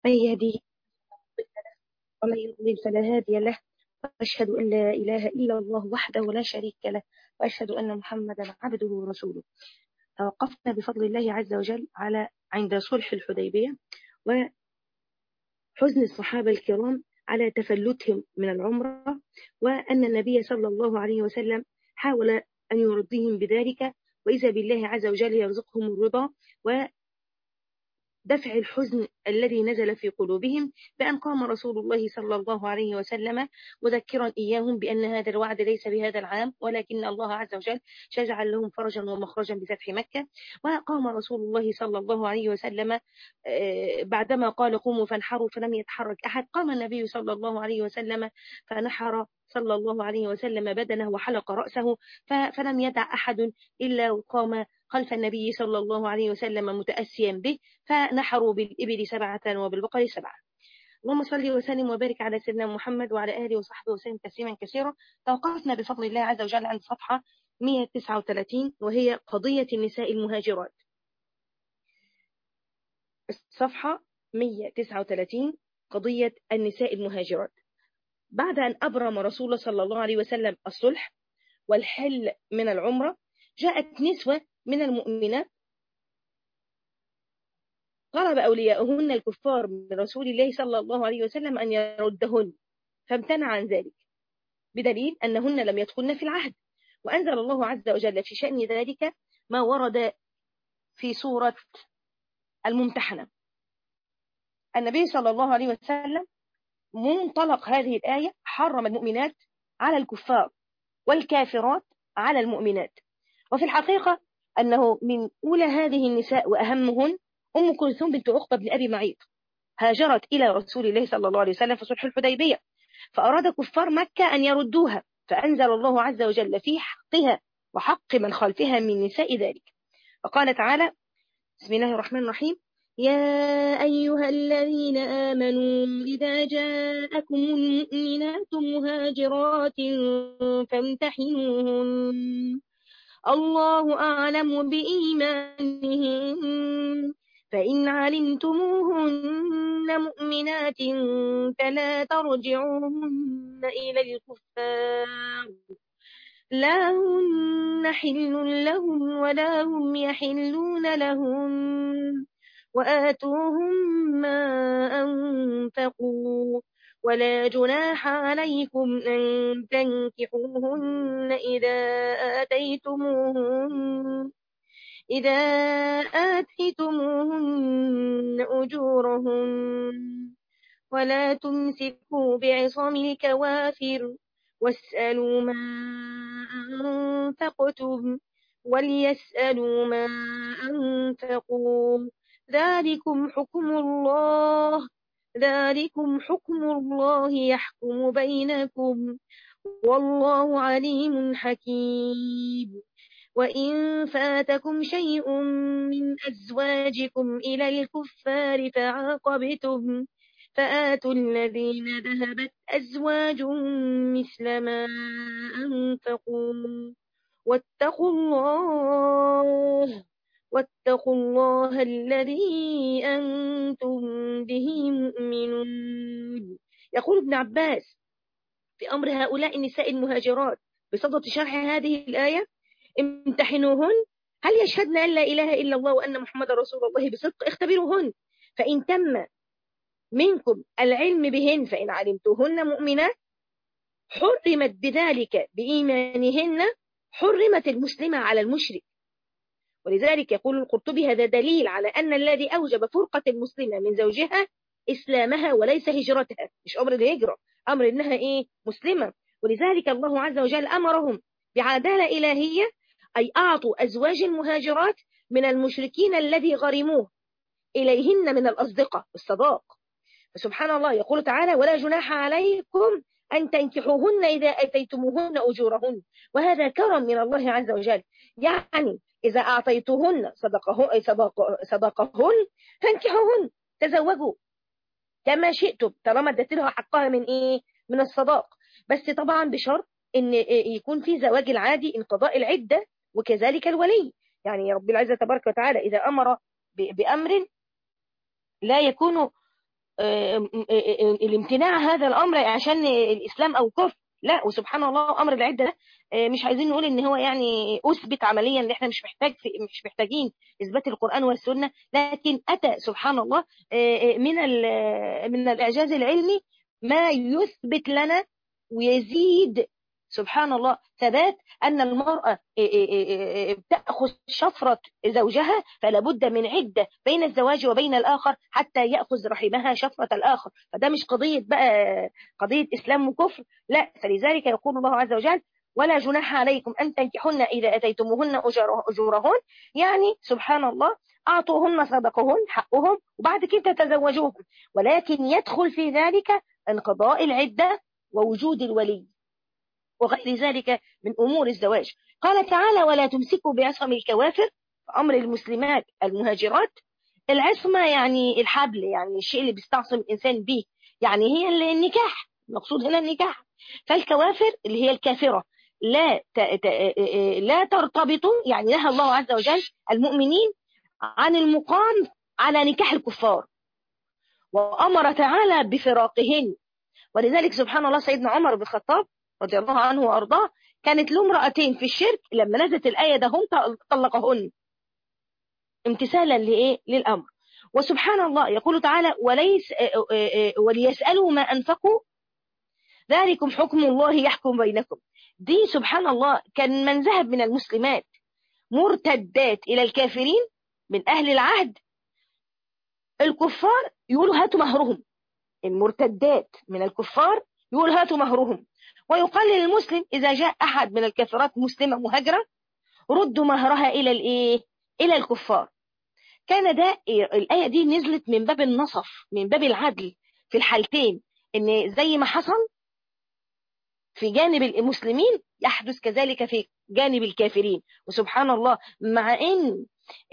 من يهديه ومن يضلل فلا هادي له وأشهد أن لا إله إلا الله وحده لا شريك له وأشهد أن محمدا عبده ورسوله توقفنا بفضل الله عز وجل على عند صلح الحديبية وحزن الصحابة الكرام على تفلتهم من العمرة وأن النبي صلى الله عليه وسلم حاول أن يرضيهم بذلك وإذا بالله عز وجل يرزقهم الرضا دفع الحزن الذي نزل في قلوبهم بأن قام رسول الله صلى الله عليه وسلم مذكرا إياهم بأن هذا الوعد ليس بهذا العام ولكن الله عز وجل شجع لهم فرجا ومخرجا بفتح مكة وقام رسول الله صلى الله عليه وسلم بعدما قال قوموا فانحروا فلم يتحرك أحد قام النبي صلى الله عليه وسلم فنحر صلى الله عليه وسلم بدنه وحلق رأسه فلم يدع أحد إلا وقام خلف النبي صلى الله عليه وسلم متأسيا به فنحروا بالإبل سبعة وبالبقر سبعة اللهم صل وسلم وبارك على سيدنا محمد وعلى آله وصحبه وسلم تسليما كثيرا توقفنا بفضل الله عز وجل عند صفحة 139 وهي قضية النساء المهاجرات الصفحة 139 قضية النساء المهاجرات بعد أن أبرم رسول الله صلى الله عليه وسلم الصلح والحل من العمرة جاءت نسوة من المؤمنات طلب أولياؤهن الكفار من رسول الله صلى الله عليه وسلم أن يردهن فامتنع عن ذلك بدليل أنهن لم يدخلن في العهد وأنزل الله عز وجل في شأن ذلك ما ورد في سورة الممتحنة النبي صلى الله عليه وسلم منطلق هذه الآية حرم المؤمنات على الكفار والكافرات على المؤمنات وفي الحقيقة أنه من أولى هذه النساء وأهمهن أم كلثوم بنت عقبة بن أبي معيط هاجرت إلى رسول الله صلى الله عليه وسلم في صلح الحديبية فأراد كفار مكة أن يردوها فأنزل الله عز وجل في حقها وحق من خلفها من نساء ذلك فقال تعالى بسم الله الرحمن الرحيم يا أيها الذين آمنوا إذا جاءكم المؤمنات مهاجرات فامتحنوهن الله أعلم بإيمانهن فإن علمتموهن مؤمنات فلا ترجعوهن إلى الكفار لا هن حل لهم ولا هم يحلون لهم وآتوهم ما أنفقوا ولا جناح عليكم أن تنكحوهن إذا آتيتموهن إذا آتيتموهن أجورهن ولا تمسكوا بعصم الكوافر واسألوا ما أنفقتم وليسألوا ما أنفقوا ذلكم حكم الله ذلكم حكم الله يحكم بينكم والله عليم حكيم وإن فاتكم شيء من أزواجكم إلى الكفار فعاقبتم فآتوا الذين ذهبت أزواجهم مثل ما أنفقوا واتقوا الله واتقوا الله الذي أنتم به مؤمنون يقول ابن عباس في أمر هؤلاء النساء المهاجرات بصدد شرح هذه الآية امتحنوهن هل يشهدن أن لا إله إلا الله وأن محمد رسول الله بصدق اختبروهن فإن تم منكم العلم بهن فإن علمتوهن مؤمنات حرمت بذلك بإيمانهن حرمت المسلمة على المشرك ولذلك يقول القرطبي هذا دليل على أن الذي أوجب فرقة المسلمة من زوجها إسلامها وليس هجرتها مش أمر الهجرة أمر إنها إيه مسلمة ولذلك الله عز وجل أمرهم بعدالة إلهية أي أعطوا أزواج المهاجرات من المشركين الذي غرموه إليهن من الأصدقاء الصداق فسبحان الله يقول تعالى ولا جناح عليكم أن تنكحوهن إذا أتيتموهن أجورهن وهذا كرم من الله عز وجل يعني إذا أعطيتهن صدقه صدق صدقهن فانكحوهن تزوجوا كما شئتم طالما اديت لها حقها من إيه من الصداق بس طبعا بشرط إن يكون في زواج العادي انقضاء العدة وكذلك الولي يعني رب العزة تبارك وتعالى إذا أمر بأمر لا يكون الامتناع هذا الامر عشان الاسلام او كفر لا وسبحان الله امر العده ده مش عايزين نقول ان هو يعني اثبت عمليا ان احنا مش محتاج في مش محتاجين اثبات القران والسنه لكن اتى سبحان الله من من الاعجاز العلمي ما يثبت لنا ويزيد سبحان الله ثبات أن المرأة تأخذ شفرة زوجها فلا بد من عدة بين الزواج وبين الآخر حتى يأخذ رحمها شفرة الآخر فده مش قضية بقى قضية إسلام وكفر لا فلذلك يقول الله عز وجل ولا جناح عليكم أن تنكحن إذا أتيتموهن أجورهن يعني سبحان الله أعطوهن صدقهن حقهم وبعد كده تزوجوهم ولكن يدخل في ذلك انقضاء العدة ووجود الولي وغير ذلك من أمور الزواج قال تعالى ولا تمسكوا بعصم الكوافر أمر المسلمات المهاجرات العصمة يعني الحبل يعني الشيء اللي بيستعصم الإنسان به يعني هي النكاح المقصود هنا النكاح فالكوافر اللي هي الكافرة لا لا ترتبط يعني نهى الله عز وجل المؤمنين عن المقام على نكاح الكفار وأمر تعالى بفراقهن ولذلك سبحان الله سيدنا عمر بن الخطاب رضي الله عنه وأرضاه كانت له امرأتين في الشرك لما نزلت الآية ده هم طلقهن امتثالا لإيه للأمر وسبحان الله يقول تعالى وليس وليسألوا ما أنفقوا ذلكم حكم الله يحكم بينكم دي سبحان الله كان من ذهب من المسلمات مرتدات إلى الكافرين من أهل العهد الكفار يقولوا هاتوا مهرهم المرتدات من الكفار يقول هاتوا مهرهم ويقال للمسلم إذا جاء أحد من الكافرات مسلمة مهاجرة ردوا مهرها إلى الإيه؟ إلى الكفار كان ده الآية دي نزلت من باب النصف من باب العدل في الحالتين إن زي ما حصل في جانب المسلمين يحدث كذلك في جانب الكافرين وسبحان الله مع إن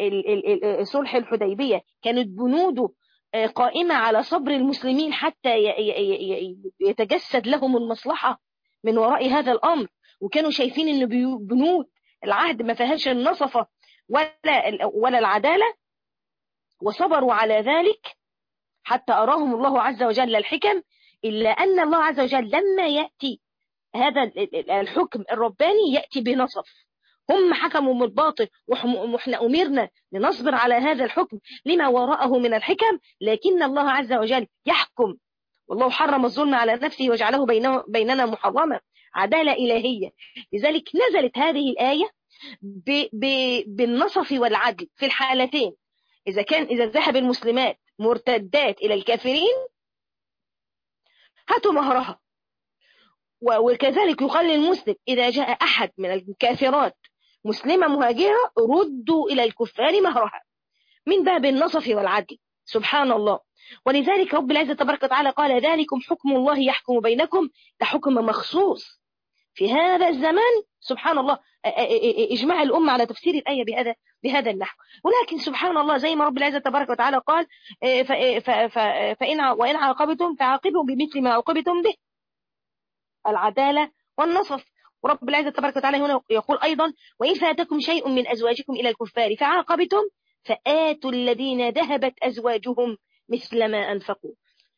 صلح الحديبية كانت بنوده قائمة على صبر المسلمين حتى يتجسد لهم المصلحة من وراء هذا الأمر وكانوا شايفين أن بنود العهد ما فيهاش النصفة ولا, ولا العدالة وصبروا على ذلك حتى أراهم الله عز وجل الحكم إلا أن الله عز وجل لما يأتي هذا الحكم الرباني يأتي بنصف هم حكموا بالباطل واحنا أمرنا لنصبر على هذا الحكم لما وراءه من الحكم لكن الله عز وجل يحكم والله حرم الظلم على نفسه وجعله بينه بيننا محرما عدالة إلهية لذلك نزلت هذه الآية ب ب بالنصف والعدل في الحالتين إذا كان إذا ذهب المسلمات مرتدات إلى الكافرين هاتوا مهرها وكذلك يقال للمسلم إذا جاء أحد من الكافرات مسلمة مهاجرة ردوا إلى الكفار مهرها من باب النصف والعدل سبحان الله ولذلك رب العزة تبارك وتعالى قال ذلكم حكم الله يحكم بينكم ده حكم مخصوص في هذا الزمان سبحان الله اجماع الأمة على تفسير الآية بهذا بهذا النحو ولكن سبحان الله زي ما رب العزة تبارك وتعالى قال فإن وإن عاقبتم فعاقبوا بمثل ما عوقبتم به العدالة والنصف ورب العزة تبارك وتعالى هنا يقول أيضا وإن فاتكم شيء من أزواجكم إلى الكفار فعاقبتم فآتوا الذين ذهبت أزواجهم مثل ما أنفقوا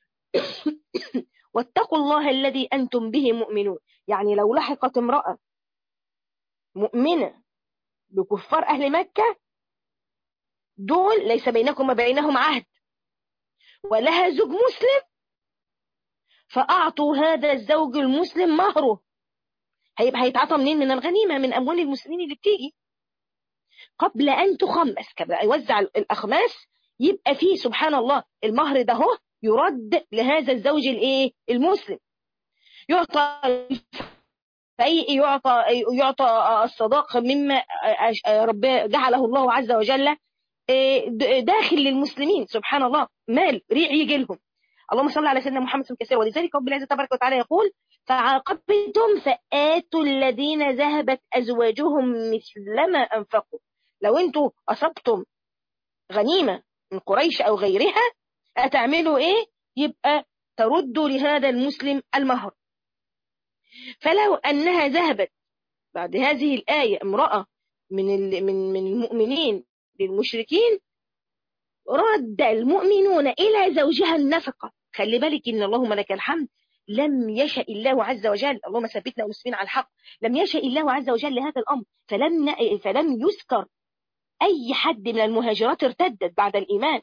واتقوا الله الذي أنتم به مؤمنون يعني لو لحقت امرأة مؤمنة بكفار أهل مكة دول ليس بينكم وبينهم عهد ولها زوج مسلم فأعطوا هذا الزوج المسلم مهره هيبقى هيتعطى منين من الغنيمة من أموال المسلمين اللي بتيجي قبل أن تخمس قبل أن يوزع الأخماس يبقى فيه سبحان الله المهر ده هو يرد لهذا الزوج الايه المسلم يعطى فأي يعطى يعطى الصداق مما رب جعله الله عز وجل داخل للمسلمين سبحان الله مال ريع يجي لهم اللهم صل على سيدنا محمد صلى الله عليه وسلم ولذلك رب العزة تبارك وتعالى يقول فعاقبتم فآتوا الذين ذهبت أزواجهم مثل ما أنفقوا لو انتوا أصبتم غنيمة من قريش أو غيرها هتعملوا إيه يبقى تردوا لهذا المسلم المهر فلو أنها ذهبت بعد هذه الآية امرأة من من من المؤمنين للمشركين رد المؤمنون إلى زوجها النفقة خلي بالك إن اللهم لك الحمد لم يشأ الله عز وجل اللهم ثبتنا مسلمين على الحق لم يشأ الله عز وجل لهذا الأمر فلم فلم يذكر أي حد من المهاجرات ارتدت بعد الإيمان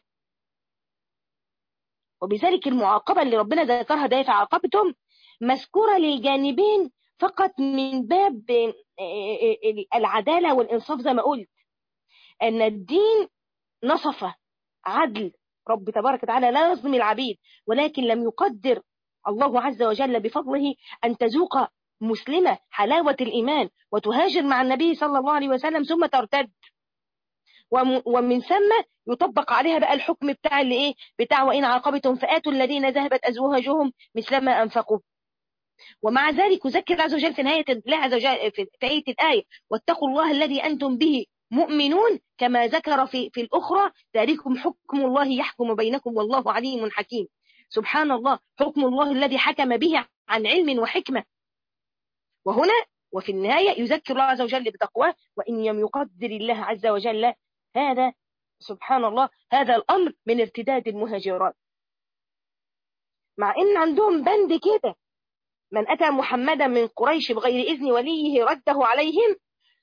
وبذلك المعاقبة اللي ربنا ذكرها ده فعاقبتم مذكورة للجانبين فقط من باب العدالة والإنصاف زي ما قلت أن الدين نصف عدل رب تبارك وتعالى لا يظلم العبيد ولكن لم يقدر الله عز وجل بفضله أن تذوق مسلمة حلاوة الإيمان وتهاجر مع النبي صلى الله عليه وسلم ثم ترتد ومن ثم يطبق عليها بقى الحكم بتاع اللي ايه بتاع وان عاقبتم فاتوا الذين ذهبت ازواجهم مثل ما انفقوا ومع ذلك يذكر عز وجل في نهايه الله عز وجل في ايه الايه واتقوا الله الذي انتم به مؤمنون كما ذكر في في الاخرى ذلكم حكم الله يحكم بينكم والله عليم حكيم سبحان الله حكم الله الذي حكم به عن علم وحكمه وهنا وفي النهايه يذكر الله عز وجل بتقواه وان لم يقدر الله عز وجل هذا سبحان الله هذا الأمر من ارتداد المهاجرات مع إن عندهم بند كده من أتى محمدا من قريش بغير إذن وليه رده عليهم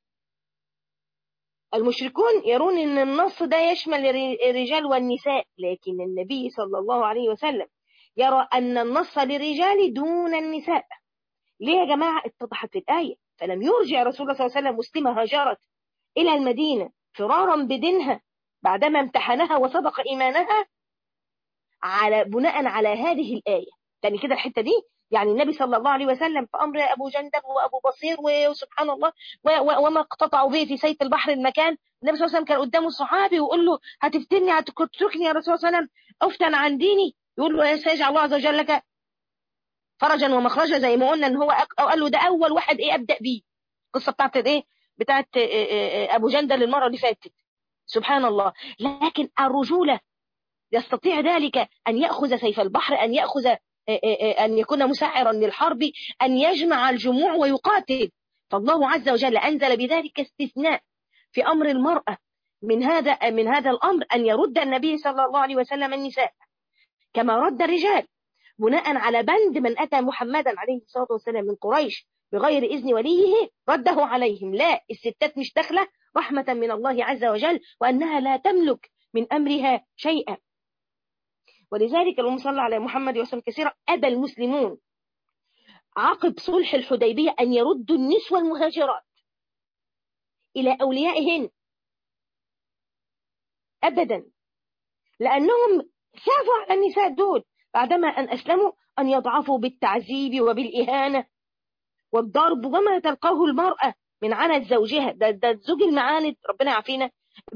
المشركون يرون أن النص ده يشمل الرجال والنساء لكن النبي صلى الله عليه وسلم يرى أن النص للرجال دون النساء ليه يا جماعة اتضحت في الآية فلم يرجع رسول الله صلى الله عليه وسلم مسلمة هاجرت إلى المدينة فرارا بدينها بعدما امتحنها وصدق إيمانها على بناء على هذه الآية يعني كده الحتة دي يعني النبي صلى الله عليه وسلم في أمر أبو جندب وأبو بصير وسبحان الله وما اقتطعوا به في سيف البحر المكان النبي صلى الله عليه وسلم كان قدامه الصحابي ويقول له هتفتني هتتركني يا رسول الله صلى الله عليه وسلم افتن عن ديني يقول له سيجعل الله عز وجل لك فرجا ومخرجا زي ما قلنا ان هو قال له ده اول واحد ايه ابدا بيه القصه بتاعت ايه بتاعت ابو جندل المره اللي فاتت سبحان الله لكن الرجولة يستطيع ذلك أن يأخذ سيف البحر أن يأخذ أن يكون مسعرا للحرب أن يجمع الجموع ويقاتل فالله عز وجل أنزل بذلك استثناء في أمر المرأة من هذا من هذا الأمر أن يرد النبي صلى الله عليه وسلم النساء كما رد الرجال بناء على بند من أتى محمدا عليه الصلاة والسلام من قريش بغير إذن وليه رده عليهم لا الستات مش داخلة رحمة من الله عز وجل وأنها لا تملك من أمرها شيئا ولذلك اللهم صل على محمد وسلم كثيرا أبى المسلمون عقب صلح الحديبية أن يردوا النسوة المهاجرات إلى أوليائهن أبدا لأنهم خافوا على النساء دول بعدما أن أسلموا أن يضعفوا بالتعذيب وبالإهانة والضرب وما تلقاه المرأة من عنت زوجها ده, ده الزوج المعاند ربنا يعافينا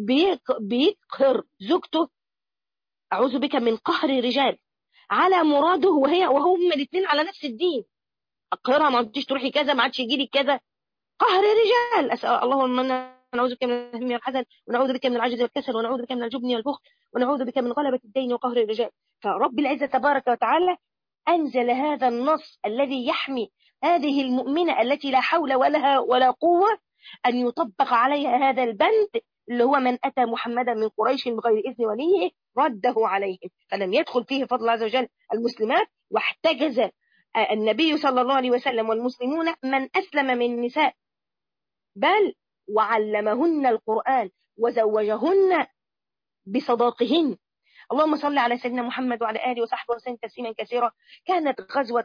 بيقهر زوجته أعوذ بك من قهر الرجال على مراده وهي وهم الاثنين على نفس الدين أقهرها ما عدتش تروحي كذا ما عادش يجي لك كذا قهر الرجال أسأل اللهم نعوذ بك من الهم والحزن ونعوذ بك من العجز والكسل ونعوذ بك من الجبن والبخل ونعوذ بك من غلبة الدين وقهر الرجال فرب العزة تبارك وتعالى أنزل هذا النص الذي يحمي هذه المؤمنة التي لا حول ولها ولا قوة أن يطبق عليها هذا البند اللي هو من أتى محمدا من قريش بغير إذن وليه رده عليهم فلم يدخل فيه فضل الله عز وجل المسلمات واحتجز النبي صلى الله عليه وسلم والمسلمون من أسلم من النساء بل وعلمهن القرآن وزوجهن بصداقهن اللهم صل على سيدنا محمد وعلى آله وصحبه وسلم تسليما كثيرا كانت غزوة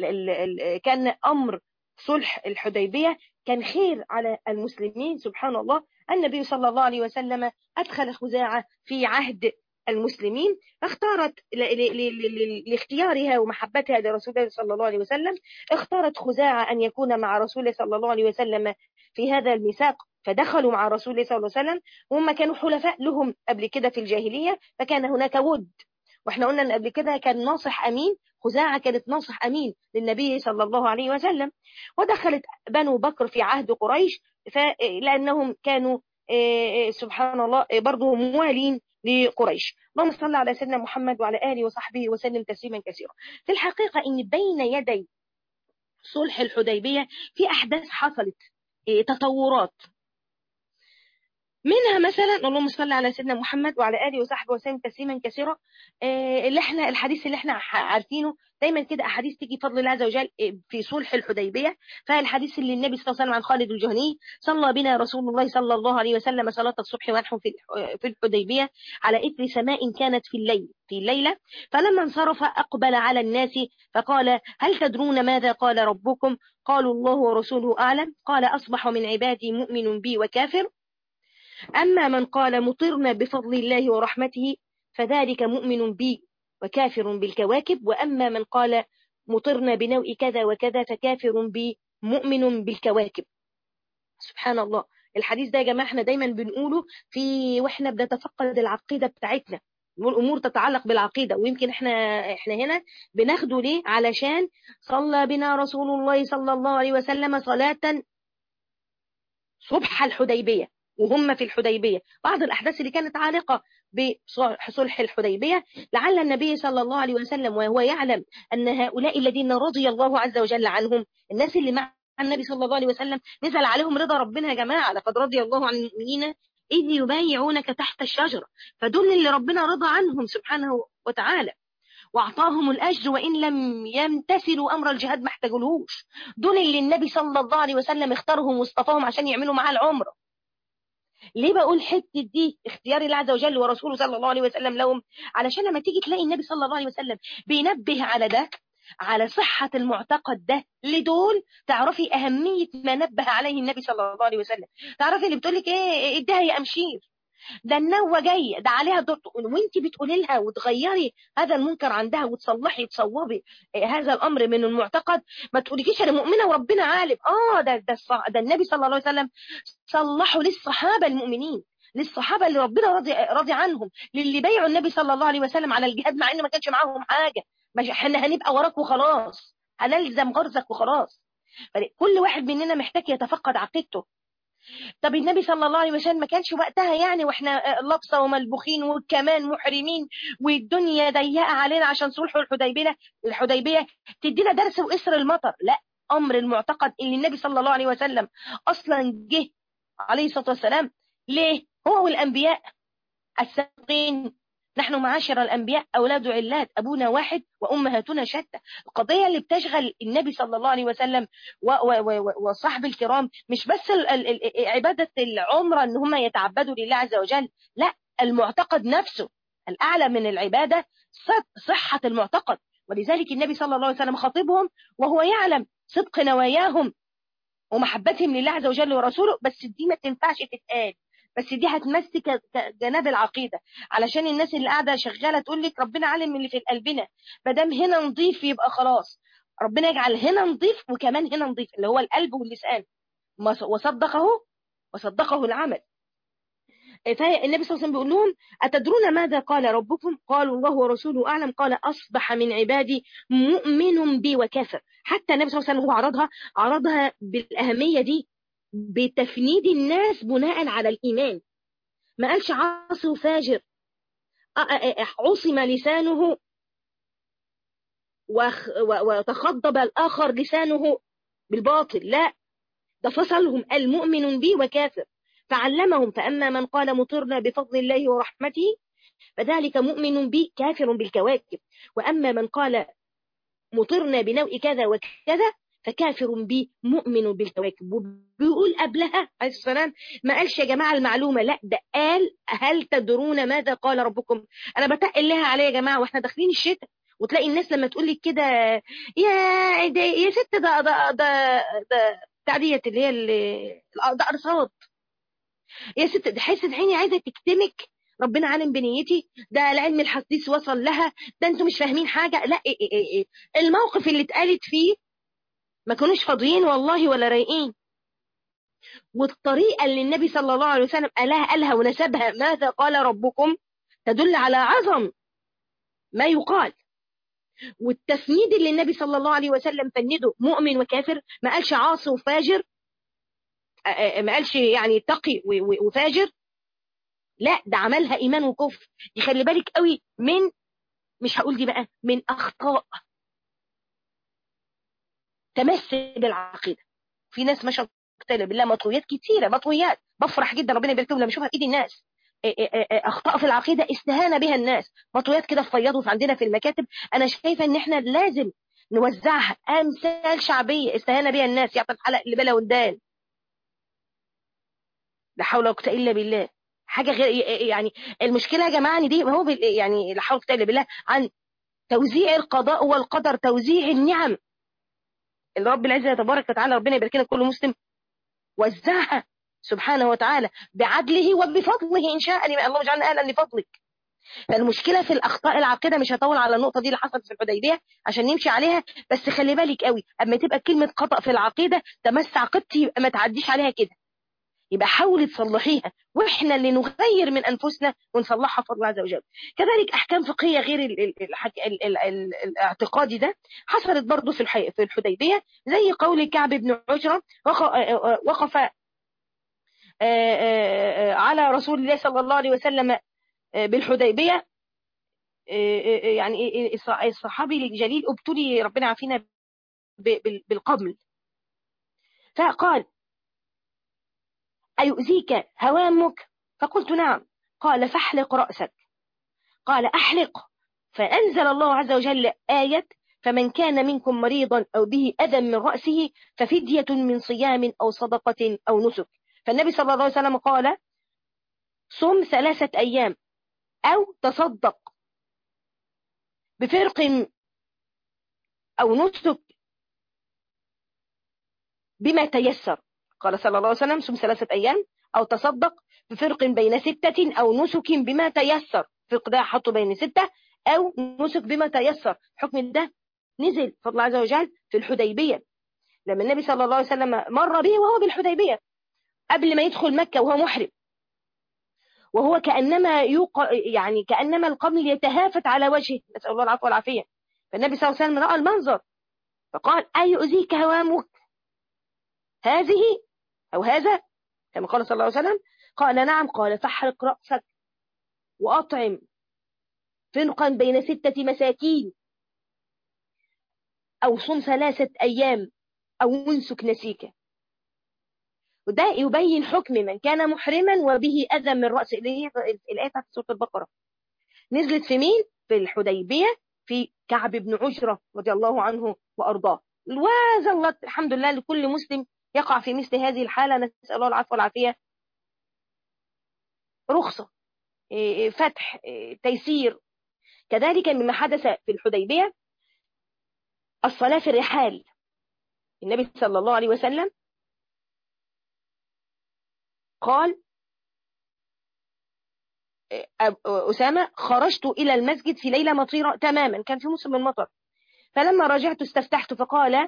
كان أمر صلح الحديبية كان خير على المسلمين سبحان الله النبي صلى الله عليه وسلم أدخل خزاعة في عهد المسلمين فاختارت لاختيارها ومحبتها لرسول الله صلى الله عليه وسلم اختارت خزاعة أن يكون مع رسول الله صلى الله عليه وسلم في هذا الميثاق فدخلوا مع رسول الله صلى الله عليه وسلم وهم كانوا حلفاء لهم قبل كده في الجاهلية فكان هناك ود واحنا قلنا ان قبل كده كان ناصح امين خزاعة كانت ناصح امين للنبي صلى الله عليه وسلم ودخلت بنو بكر في عهد قريش لانهم كانوا سبحان الله برضه موالين لقريش اللهم صل على سيدنا محمد وعلى آله وصحبه وسلم تسليما كثيرا في الحقيقة ان بين يدي صلح الحديبية في أحداث حصلت تطورات منها مثلا اللهم صل على سيدنا محمد وعلى اله وصحبه وسلم تسليما كثيرا آه، اللي احنا الحديث اللي احنا عارفينه دايما كده احاديث تيجي بفضل الله عز وجل في صلح الحديبيه فالحديث اللي النبي صلى الله عليه وسلم عن خالد الجهني صلى بنا رسول الله صلى الله عليه وسلم صلاه الصبح ونحن في في الحديبيه على اثر سماء كانت في الليل في الليله فلما انصرف اقبل على الناس فقال هل تدرون ماذا قال ربكم قالوا الله ورسوله اعلم قال اصبح من عبادي مؤمن بي وكافر أما من قال مطرنا بفضل الله ورحمته فذلك مؤمن بي وكافر بالكواكب وأما من قال مطرنا بنوء كذا وكذا فكافر بي مؤمن بالكواكب سبحان الله الحديث ده يا جماعة احنا دايما بنقوله في واحنا بنتفقد العقيدة بتاعتنا والامور تتعلق بالعقيده ويمكن احنا احنا هنا بناخده ليه علشان صلى بنا رسول الله صلى الله عليه وسلم صلاه صبح الحديبيه وهم في الحديبية بعض الأحداث اللي كانت عالقة بصلح الحديبية لعل النبي صلى الله عليه وسلم وهو يعلم أن هؤلاء الذين رضي الله عز وجل عنهم الناس اللي مع النبي صلى الله عليه وسلم نزل عليهم رضا ربنا يا جماعة لقد رضي الله عن المؤمنين إذ يبايعونك تحت الشجرة فدول اللي ربنا رضى عنهم سبحانه وتعالى واعطاهم الاجر وان لم يمتثلوا امر الجهاد ما احتاجولهوش دول اللي النبي صلى الله عليه وسلم اختارهم واصطفاهم عشان يعملوا معاه العمره ليه بقول حته دي اختيار الله عز وجل ورسوله صلى الله عليه وسلم لهم علشان لما تيجي تلاقي النبي صلى الله عليه وسلم بينبه على ده على صحة المعتقد ده لدول تعرفي أهمية ما نبه عليه النبي صلى الله عليه وسلم تعرفي اللي بتقول لك إيه اديها يا أمشير ده النوة جاية ده عليها دور وانت بتقولي لها وتغيري هذا المنكر عندها وتصلحي تصوبي هذا الامر من المعتقد ما تقوليش انا مؤمنه وربنا عالم اه ده ده, ده النبي صلى الله عليه وسلم صلحوا للصحابه المؤمنين للصحابه اللي ربنا راضي راضي عنهم للي بايعوا النبي صلى الله عليه وسلم على الجهاد مع ان ما كانش معاهم حاجه مش احنا هنبقى وراك وخلاص هنلزم غرزك وخلاص كل واحد مننا محتاج يتفقد عقيدته طب النبي صلى الله عليه وسلم ما كانش وقتها يعني واحنا لابسه وملبوخين وكمان محرمين والدنيا ضيقه علينا عشان صلح الحديبيه الحديبيه تدينا درس واسر المطر لا امر المعتقد اللي النبي صلى الله عليه وسلم اصلا جه عليه الصلاه والسلام ليه هو والانبياء السابقين نحن معاشر الأنبياء أولاد علات أبونا واحد وأمهاتنا شتى القضية اللي بتشغل النبي صلى الله عليه وسلم وصحب الكرام مش بس عبادة العمرة أن هم يتعبدوا لله عز وجل لا المعتقد نفسه الأعلى من العبادة صحة المعتقد ولذلك النبي صلى الله عليه وسلم خاطبهم وهو يعلم صدق نواياهم ومحبتهم لله عز وجل ورسوله بس دي ما تنفعش تتقال بس دي هتمسك جناب العقيده علشان الناس اللي قاعده شغاله تقول لك ربنا عالم اللي في قلبنا ما دام هنا نضيف يبقى خلاص ربنا يجعل هنا نضيف وكمان هنا نضيف اللي هو القلب واللسان وصدقه وصدقه العمل فالنبي صلى الله عليه وسلم بيقول لهم أتدرون ماذا قال ربكم قالوا الله ورسوله أعلم قال أصبح من عبادي مؤمن بي وكافر حتى النبي صلى الله عليه وسلم هو عرضها عرضها بالأهمية دي بتفنيد الناس بناء على الإيمان ما قالش عاصي وفاجر عصم لسانه وتخضب الآخر لسانه بالباطل لا ده فصلهم المؤمن بي وكافر فعلمهم فأما من قال مطرنا بفضل الله ورحمته فذلك مؤمن بي كافر بالكواكب وأما من قال مطرنا بنوء كذا وكذا فكافر بي مؤمن بالكواكب وبيقول قبلها عليه السلام ما قالش يا جماعة المعلومة لا ده قال هل تدرون ماذا قال ربكم أنا بتقل لها عليه يا جماعة وإحنا داخلين الشتاء وتلاقي الناس لما تقول لك كده يا ده يا ست ده ده ده ده بتاع ديت اللي هي ده ارصاد يا ست ده حاسه عيني عايزه تكتمك ربنا عالم بنيتي ده العلم الحديث وصل لها ده انتوا مش فاهمين حاجه لا إيه إيه إيه. الموقف اللي اتقالت فيه ما كانوش فاضيين والله ولا رايقين والطريقه اللي النبي صلى الله عليه وسلم قالها قالها ونسبها ماذا قال ربكم تدل على عظم ما يقال والتفنيد اللي النبي صلى الله عليه وسلم فنده مؤمن وكافر ما قالش عاصي وفاجر ما قالش يعني تقي وفاجر لا ده عملها ايمان وكفر يخلي بالك قوي من مش هقول دي بقى من اخطاء تمس بالعقيده في ناس ما شاء اقتل بالله مطويات كتيره مطويات بفرح جدا ربنا يبارك لهم لما اشوفها في ايد الناس اخطاء في العقيده استهانه بها الناس مطويات كده فيضوا عندنا في المكاتب انا شايفه ان احنا لازم نوزعها امثال شعبيه استهانه بها الناس يعطي الحلق اللي بلا ودان لا حول ولا قوه الا بالله حاجه غير يعني المشكله يا جماعه ان دي هو يعني لا حول ولا قوه الا بالله عن توزيع القضاء والقدر توزيع النعم اللي رب العزه تبارك وتعالى ربنا يبارك لنا كل مسلم وزعها سبحانه وتعالى بعدله وبفضله ان شاء الله اجعلنا اهلا لفضلك فالمشكله في الاخطاء العقيده مش هطول على النقطه دي اللي حصلت في الحديبيه عشان نمشي عليها بس خلي بالك قوي اما تبقى كلمه خطا في العقيده تمس عقيدتي يبقى ما تعديش عليها كده يبقى حاولي تصلحيها واحنا اللي نغير من انفسنا ونصلحها بفضل الله عز وجل كذلك احكام فقهيه غير ال ال ال ال ال الاعتقادي ده حصلت برضه في في الحديبيه زي قول كعب بن عجره وقف على رسول الله صلى الله عليه وسلم بالحديبيه يعني الصحابي الجليل ابتلي ربنا عافينا بالقمل فقال أيؤذيك هوامك فقلت نعم قال فاحلق رأسك قال أحلق فأنزل الله عز وجل آية فمن كان منكم مريضا أو به أذى من رأسه ففدية من صيام أو صدقة أو نسك فالنبي صلى الله عليه وسلم قال صم ثلاثة أيام أو تصدق بفرق أو نسك بما تيسر قال صلى الله عليه وسلم صم ثلاثة أيام أو تصدق بفرق بين ستة أو نسك بما تيسر فرق ده حطه بين ستة أو نسك بما تيسر حكم ده نزل فضل عز وجل في الحديبية لما النبي صلى الله عليه وسلم مر به وهو بالحديبية قبل ما يدخل مكة وهو محرم وهو كأنما يوق... يعني كأنما القمل يتهافت على وجهه نسأل الله العفو والعافية فالنبي صلى الله عليه وسلم رأى المنظر فقال أيؤذيك هوامك هذه أو هذا كما قال صلى الله عليه وسلم قال نعم قال فاحرق رأسك وأطعم فرقا بين ستة مساكين أو صم ثلاثة أيام أو انسك نسيك وده يبين حكم من كان محرما وبه أذى من رأسه اللي هي الآية بتاعت سورة البقرة نزلت في مين؟ في الحديبية في كعب بن عجرة رضي الله عنه وأرضاه وهذا الله الحمد لله لكل مسلم يقع في مثل هذه الحالة نسأل الله العفو والعافية رخصة فتح تيسير كذلك مما حدث في الحديبية الصلاة في الرحال النبي صلى الله عليه وسلم قال أسامة خرجت إلى المسجد في ليلة مطيرة تماما كان في موسم المطر فلما رجعت استفتحت فقال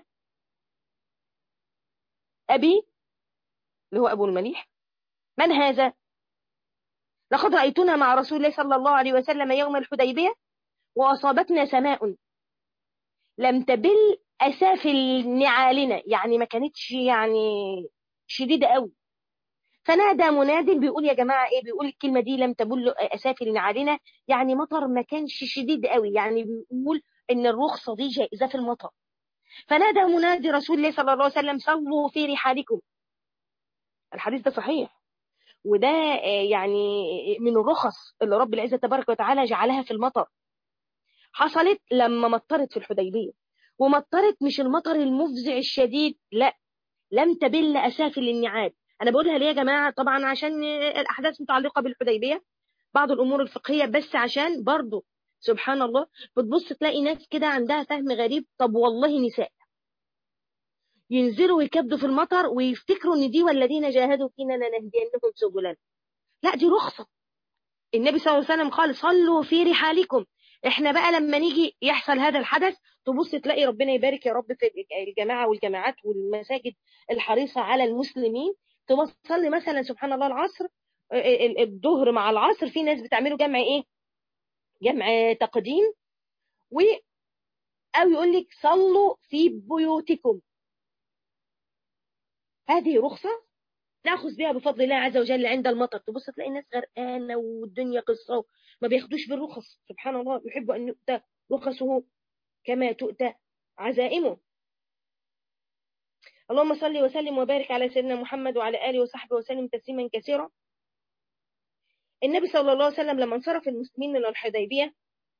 أبي اللي هو أبو المليح من هذا لقد رأيتنا مع رسول الله صلى الله عليه وسلم يوم الحديبية وأصابتنا سماء لم تبل أسافل نعالنا يعني ما كانتش يعني شديدة قوي فنادى مناد بيقول يا جماعة ايه بيقول الكلمة دي لم تبل أسافل نعالنا يعني مطر ما كانش شديد قوي يعني بيقول ان الرخصة دي جائزة في المطر فنادى منادي رسول الله صلى الله عليه وسلم صلوا في رحالكم الحديث ده صحيح وده يعني من الرخص اللي رب العزة تبارك وتعالى جعلها في المطر حصلت لما مطرت في الحديبية ومطرت مش المطر المفزع الشديد لا لم تبل أسافل النعال أنا بقولها ليه يا جماعة طبعا عشان الأحداث متعلقة بالحديبية بعض الأمور الفقهية بس عشان برضو سبحان الله بتبص تلاقي ناس كده عندها فهم غريب طب والله نساء ينزلوا ويكبدوا في المطر ويفتكروا ان دي والذين جاهدوا فينا لنهدينهم سبلنا لا دي رخصة النبي صلى الله عليه وسلم قال صلوا في رحالكم احنا بقى لما نيجي يحصل هذا الحدث تبص تلاقي ربنا يبارك يا رب في الجماعة والجماعات والمساجد الحريصة على المسلمين تصلي مثلا سبحان الله العصر الظهر مع العصر في ناس بتعملوا جمع ايه جمع تقديم و او يقول لك صلوا في بيوتكم هذه رخصة ناخذ بها بفضل الله عز وجل عند المطر تبص تلاقي الناس غرقانة والدنيا قصة ما بياخدوش بالرخص سبحان الله يحب أن يؤتى رخصه كما تؤتى عزائمه اللهم صل وسلم وبارك على سيدنا محمد وعلى آله وصحبه وسلم تسليما كثيرا النبي صلى الله عليه وسلم لما انصرف المسلمين من الحديبية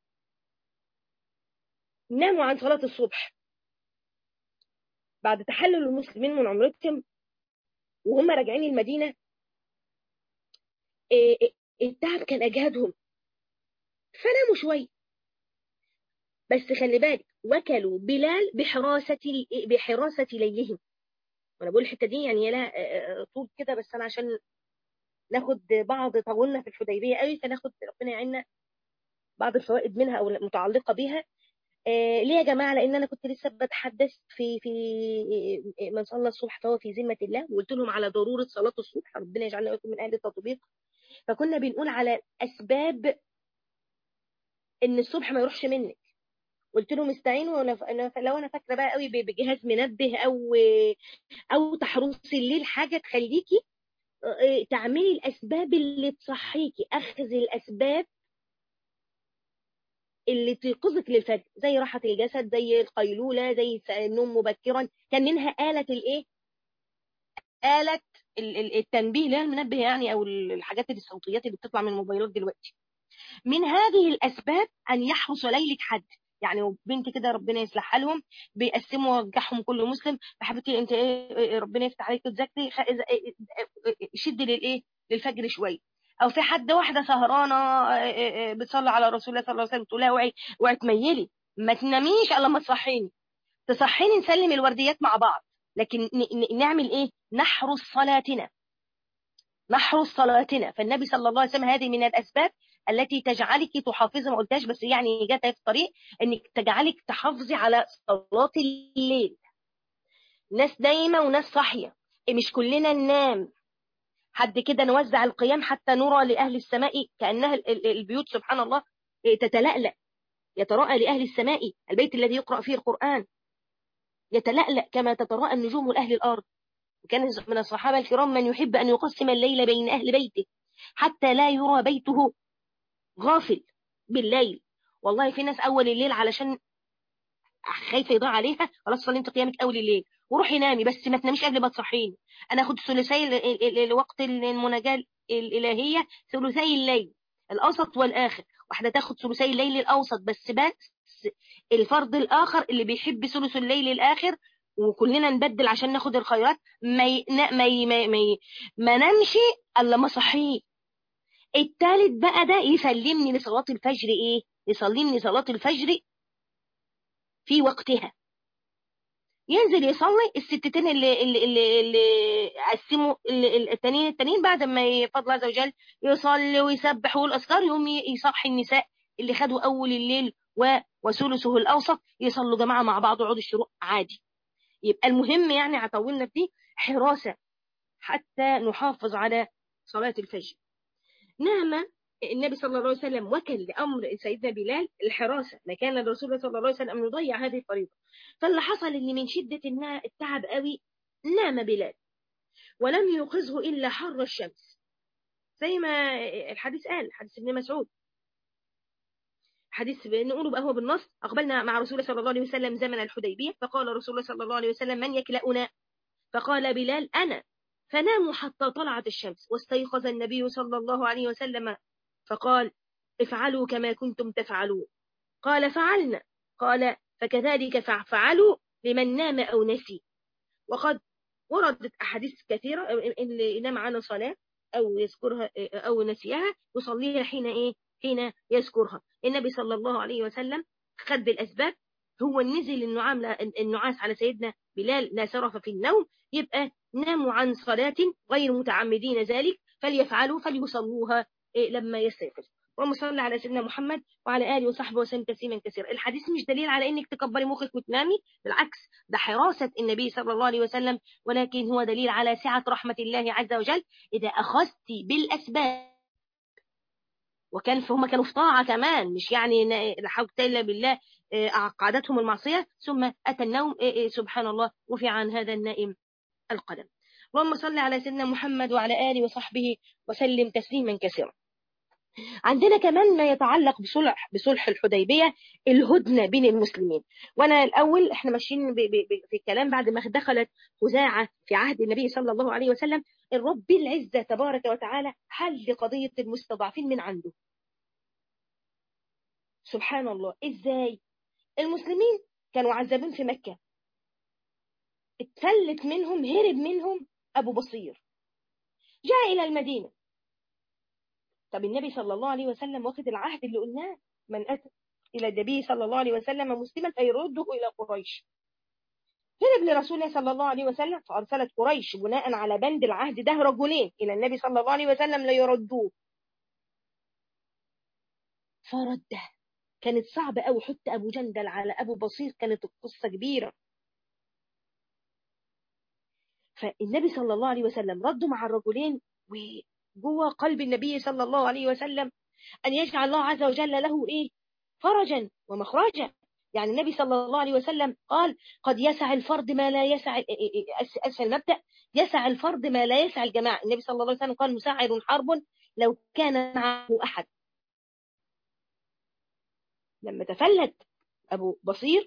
ناموا عن صلاة الصبح بعد تحلل المسلمين من عمرتهم وهم راجعين المدينة التعب كان أجهدهم فناموا شوية بس خلي بالك وكلوا بلال بحراسة بحراسة ليلهم وانا بقول الحته دي يعني لها طول كده بس انا عشان ناخد بعض طولنا في الحديبيه قوي فناخد ربنا يعيننا بعض الفوائد منها او المتعلقه بها آه ليه يا جماعه لان انا كنت لسه بتحدث في في من صلى الصبح فهو في ذمه الله وقلت لهم على ضروره صلاه الصبح ربنا يجعلنا ويكون من اهل التطبيق فكنا بنقول على اسباب ان الصبح ما يروحش منك قلت لهم استعينوا لو انا فاكره بقى قوي بجهاز منبه او او تحرص الليل حاجه تخليكي تعملي الاسباب اللي تصحيكي اخذ الاسباب اللي تيقظك للفجر زي راحه الجسد زي القيلوله زي النوم مبكرا كان منها آلة الايه آلة التنبيه لا المنبه يعني او الحاجات الصوتيات اللي بتطلع من الموبايلات دلوقتي من هذه الاسباب ان يحرس ليله حد يعني بنت كده ربنا يصلح حالهم بيقسموا وجعهم كل مسلم حبيبتي انت ايه ربنا يفتح عليك تذاكري شد للايه للفجر شويه او في حد واحده سهرانه بتصلي على رسول الله صلى الله عليه وسلم تقول لها اوعي اوعي تميلي ما تناميش الا ما تصحيني تصحيني نسلم الورديات مع بعض لكن نعمل ايه نحرس صلاتنا نحرس صلاتنا فالنبي صلى الله عليه وسلم هذه من الاسباب التي تجعلك تحافظي ما قلتهاش بس يعني جت في الطريق انك تجعلك تحافظي على صلاه الليل ناس نايمه وناس صاحيه مش كلنا ننام حد كده نوزع القيام حتى نرى لاهل السماء كانها البيوت سبحان الله تتلألأ يتراءى لاهل السماء البيت الذي يقرأ فيه القرآن يتلألأ كما تتراءى النجوم لاهل الارض وكان من الصحابه الكرام من يحب ان يقسم الليل بين اهل بيته حتى لا يرى بيته غافل بالليل والله في ناس اول الليل علشان خايفه يضيع عليها خلاص صلي انت قيامك اول الليل وروحي نامي بس ما تناميش قبل ما تصحيني انا اخد ثلثي الوقت المناجاه الالهيه ثلثي الليل الاوسط والاخر واحده تاخد ثلثي الليل الاوسط بس بس الفرد الاخر اللي بيحب ثلث الليل الاخر وكلنا نبدل عشان ناخد الخيرات ما ي... ما ي... ما, ي... ما, ي... ما نمشي الا ما صحيه التالت بقى ده يسلمني لصلاة الفجر ايه يسلمني صلاة الفجر في وقتها ينزل يصلي الستتين اللي اللي اللي, اللي قسموا التانيين التانيين بعد ما يفضل عز وجل يصلي ويسبح والاذكار يقوم يصحي النساء اللي خدوا اول الليل وثلثه الاوسط يصلوا جماعه مع بعض ويقعدوا الشروق عادي يبقى المهم يعني عطولنا في حراسه حتى نحافظ على صلاه الفجر نعم النبي صلى الله عليه وسلم وكل لأمر سيدنا بلال الحراسة ما كان الرسول صلى الله عليه وسلم يضيع هذه الفريضة فاللي حصل ان من شدة التعب قوي نام بلال ولم يوقظه إلا حر الشمس زي ما الحديث قال حديث ابن مسعود حديث نقوله بقى هو بالنص أقبلنا مع رسول الله صلى الله عليه وسلم زمن الحديبية فقال رسول الله صلى الله عليه وسلم من يكلأنا فقال بلال أنا فناموا حتى طلعت الشمس واستيقظ النبي صلى الله عليه وسلم فقال افعلوا كما كنتم تفعلون قال فعلنا قال فكذلك فعلوا لمن نام أو نسي وقد وردت أحاديث كثيرة اللي نام عن صلاة أو يذكرها أو نسيها يصليها حين إيه حين يذكرها النبي صلى الله عليه وسلم خد بالأسباب هو نزل النعام النعاس على سيدنا بلال لا سرف في النوم يبقى ناموا عن صلاة غير متعمدين ذلك فليفعلوا فليصلوها لما يستيقظ اللهم صل على سيدنا محمد وعلى اله وصحبه وسلم تسليما كثيرا الحديث مش دليل على انك تكبري مخك وتنامي بالعكس ده حراسه النبي صلى الله عليه وسلم ولكن هو دليل على سعه رحمه الله عز وجل اذا اخذت بالاسباب وكان فهم كانوا في طاعه كمان مش يعني لا حول الا بالله عقدتهم المعصيه ثم اتى النوم سبحان الله رفع عن هذا النائم القلم اللهم صل على سيدنا محمد وعلى اله وصحبه وسلم تسليما كثيرا عندنا كمان ما يتعلق بصلح بصلح الحديبية الهدنة بين المسلمين وانا الاول احنا ماشيين في الكلام بعد ما دخلت خزاعة في عهد النبي صلى الله عليه وسلم الرب العزة تبارك وتعالى حل قضية المستضعفين من عنده سبحان الله ازاي المسلمين كانوا عذابين في مكة اتفلت منهم هرب منهم ابو بصير جاء الى المدينة طب النبي صلى الله عليه وسلم واخد العهد اللي قلناه من أتى إلى النبي صلى الله عليه وسلم مسلما فيرده إلى قريش هرب لرسول الله صلى الله عليه وسلم فأرسلت قريش بناء على بند العهد ده رجلين إلى النبي صلى الله عليه وسلم ليردوه فرده كانت صعبة أوي حط أبو جندل على أبو بصير كانت القصة كبيرة فالنبي صلى الله عليه وسلم ردوا مع الرجلين جوه قلب النبي صلى الله عليه وسلم أن يجعل الله عز وجل له إيه فرجا ومخرجا يعني النبي صلى الله عليه وسلم قال قد يسع الفرد ما لا يسع أسفل المبدأ يسع الفرد ما لا يسع الجماعة النبي صلى الله عليه وسلم قال مسعر حرب لو كان معه أحد لما تفلت أبو بصير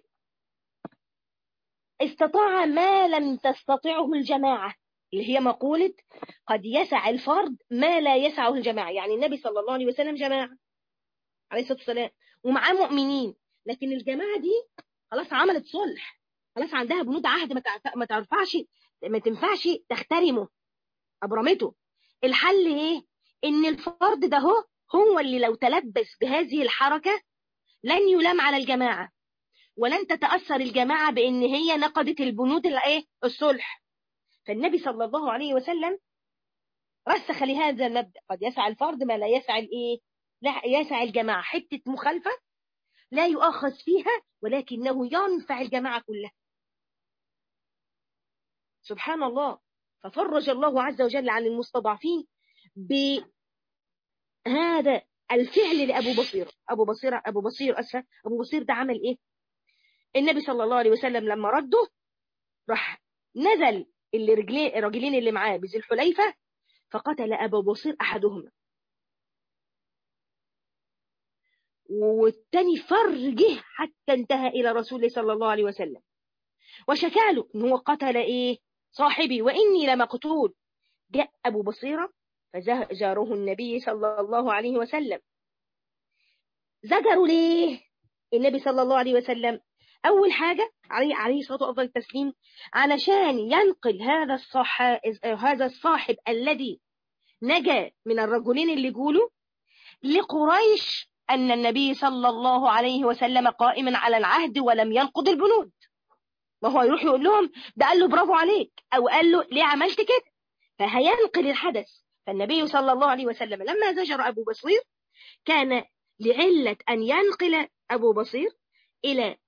استطاع ما لم تستطعه الجماعة اللي هي مقولة قد يسع الفرد ما لا يسعه الجماعة يعني النبي صلى الله عليه وسلم جماعة عليه الصلاة والسلام ومعاه مؤمنين لكن الجماعة دي خلاص عملت صلح خلاص عندها بنود عهد ما ترفعش ما تنفعش تحترمه أبرمته الحل ايه ان الفرد ده هو هو اللي لو تلبس بهذه الحركة لن يلام على الجماعة ولن تتأثر الجماعة بان هي نقضت البنود الايه الصلح فالنبي صلى الله عليه وسلم رسخ لهذا المبدأ قد يسعى الفرد ما لا يسعى الايه لا يسعى الجماعة حتة مخالفة لا يؤخذ فيها ولكنه ينفع الجماعة كلها سبحان الله ففرج الله عز وجل عن المستضعفين بهذا الفعل لأبو بصير أبو بصير أبو بصير أسفة أبو بصير ده عمل إيه النبي صلى الله عليه وسلم لما رده راح نزل اللي رجلين الراجلين اللي معاه بذي الحليفة فقتل أبو بصير أحدهما والتاني فرجه حتى انتهى إلى رسول الله صلى الله عليه وسلم وشكاله إن هو قتل إيه صاحبي وإني لمقتول جاء أبو بصيرة فزجره النبي صلى الله عليه وسلم زجروا ليه النبي صلى الله عليه وسلم أول حاجة عليه عليه الصلاة أفضل التسليم علشان ينقل هذا الصح هذا الصاحب الذي نجا من الرجلين اللي جولوا لقريش أن النبي صلى الله عليه وسلم قائما على العهد ولم ينقض البنود ما هو يروح يقول لهم ده قال له برافو عليك أو قال له ليه عملت كده فهينقل الحدث فالنبي صلى الله عليه وسلم لما زجر أبو بصير كان لعلة أن ينقل أبو بصير إلى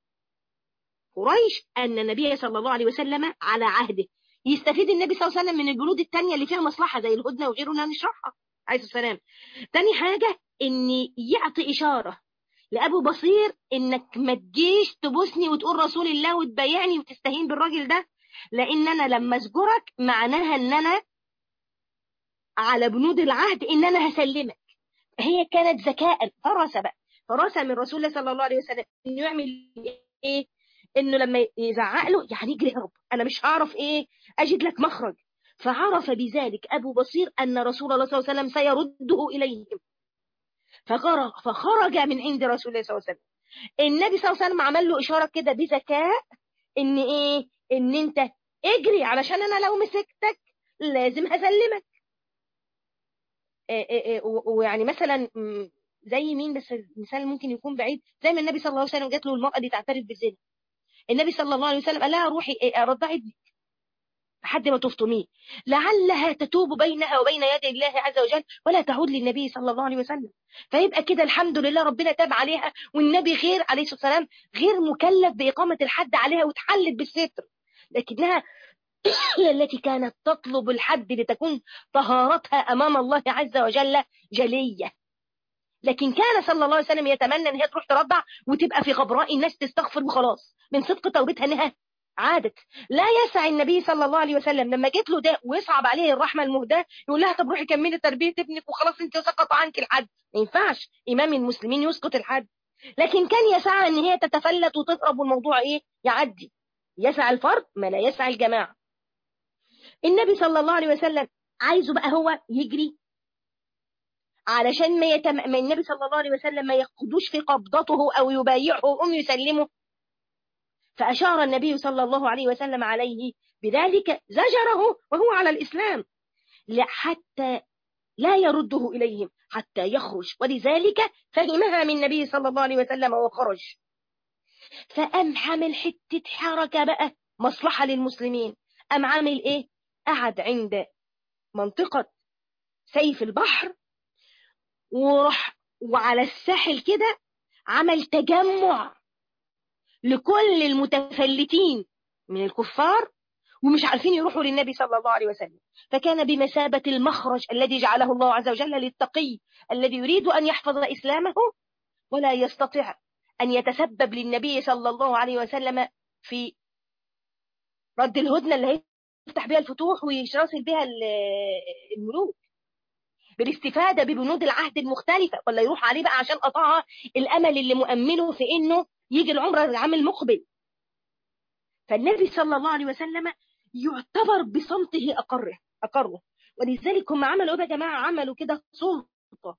قريش أن النبي صلى الله عليه وسلم على عهده يستفيد النبي صلى الله عليه وسلم من الجلود التانية اللي فيها مصلحة زي الهدنة وغيره نشرحها عليه السلام تاني حاجة ان يعطي إشارة لأبو بصير انك ما تجيش تبوسني وتقول رسول الله وتبايعني وتستهين بالراجل ده لان انا لما اسجرك معناها ان انا على بنود العهد ان انا هسلمك هي كانت ذكاء فراسة بقى فراسة من رسول الله صلى الله عليه وسلم انه يعمل ايه انه لما يزعق له يعني يجري هرب انا مش هعرف ايه اجد لك مخرج فعرف بذلك ابو بصير ان رسول الله صلى الله عليه وسلم سيرده اليهم فخرج فخرج من عند رسول الله صلى الله عليه وسلم النبي صلى الله عليه وسلم عمل له اشاره كده بذكاء ان ايه ان انت اجري علشان انا لو مسكتك لازم هسلمك ويعني مثلا زي مين بس مثال ممكن يكون بعيد زي ما النبي صلى الله عليه وسلم جات له المرأة دي تعترف بالزنا النبي صلى الله عليه وسلم قال لها روحي رضعي ابنك لحد ما تفطميه لعلها تتوب بينها وبين يدي الله عز وجل ولا تعود للنبي صلى الله عليه وسلم فيبقى كده الحمد لله ربنا تاب عليها والنبي غير عليه الصلاة والسلام غير مكلف بإقامة الحد عليها وتحلت بالستر لكنها التي كانت تطلب الحد لتكون طهارتها أمام الله عز وجل جلية لكن كان صلى الله عليه وسلم يتمنى ان هي تروح ترضع وتبقى في غبراء الناس تستغفر وخلاص من صدق توبتها انها عادت لا يسع النبي صلى الله عليه وسلم لما جت له ده ويصعب عليه الرحمه المهداه يقول لها طب روحي كملي تربيه ابنك وخلاص انت سقط عنك الحد ما ينفعش امام المسلمين يسقط الحد لكن كان يسعى ان هي تتفلت وتهرب والموضوع ايه يعدي يسعى الفرد ما لا يسعى الجماعه النبي صلى الله عليه وسلم عايزه بقى هو يجري علشان ما, يتم... ما النبي صلى الله عليه وسلم ما ياخدوش في قبضته او يبايعه ام يسلمه فاشار النبي صلى الله عليه وسلم عليه بذلك زجره وهو على الاسلام حتى لا يرده اليهم حتى يخرج ولذلك فهمها من النبي صلى الله عليه وسلم وخرج فأم عمل حتة حركة بقى مصلحة للمسلمين أم عمل إيه قعد عند منطقة سيف البحر وراح وعلى الساحل كده عمل تجمع لكل المتفلتين من الكفار ومش عارفين يروحوا للنبي صلى الله عليه وسلم فكان بمثابة المخرج الذي جعله الله عز وجل للتقي الذي يريد أن يحفظ إسلامه ولا يستطيع أن يتسبب للنبي صلى الله عليه وسلم في رد الهدنة اللي يفتح بها الفتوح ويشرسل بها الملوك بالاستفادة ببنود العهد المختلفة ولا يروح عليه بقى عشان قطعها الأمل اللي مؤمنه في إنه يجي العمر العام المقبل فالنبي صلى الله عليه وسلم يعتبر بصمته أقره أقره ولذلك هم عملوا إيه يا جماعة عملوا كده سلطة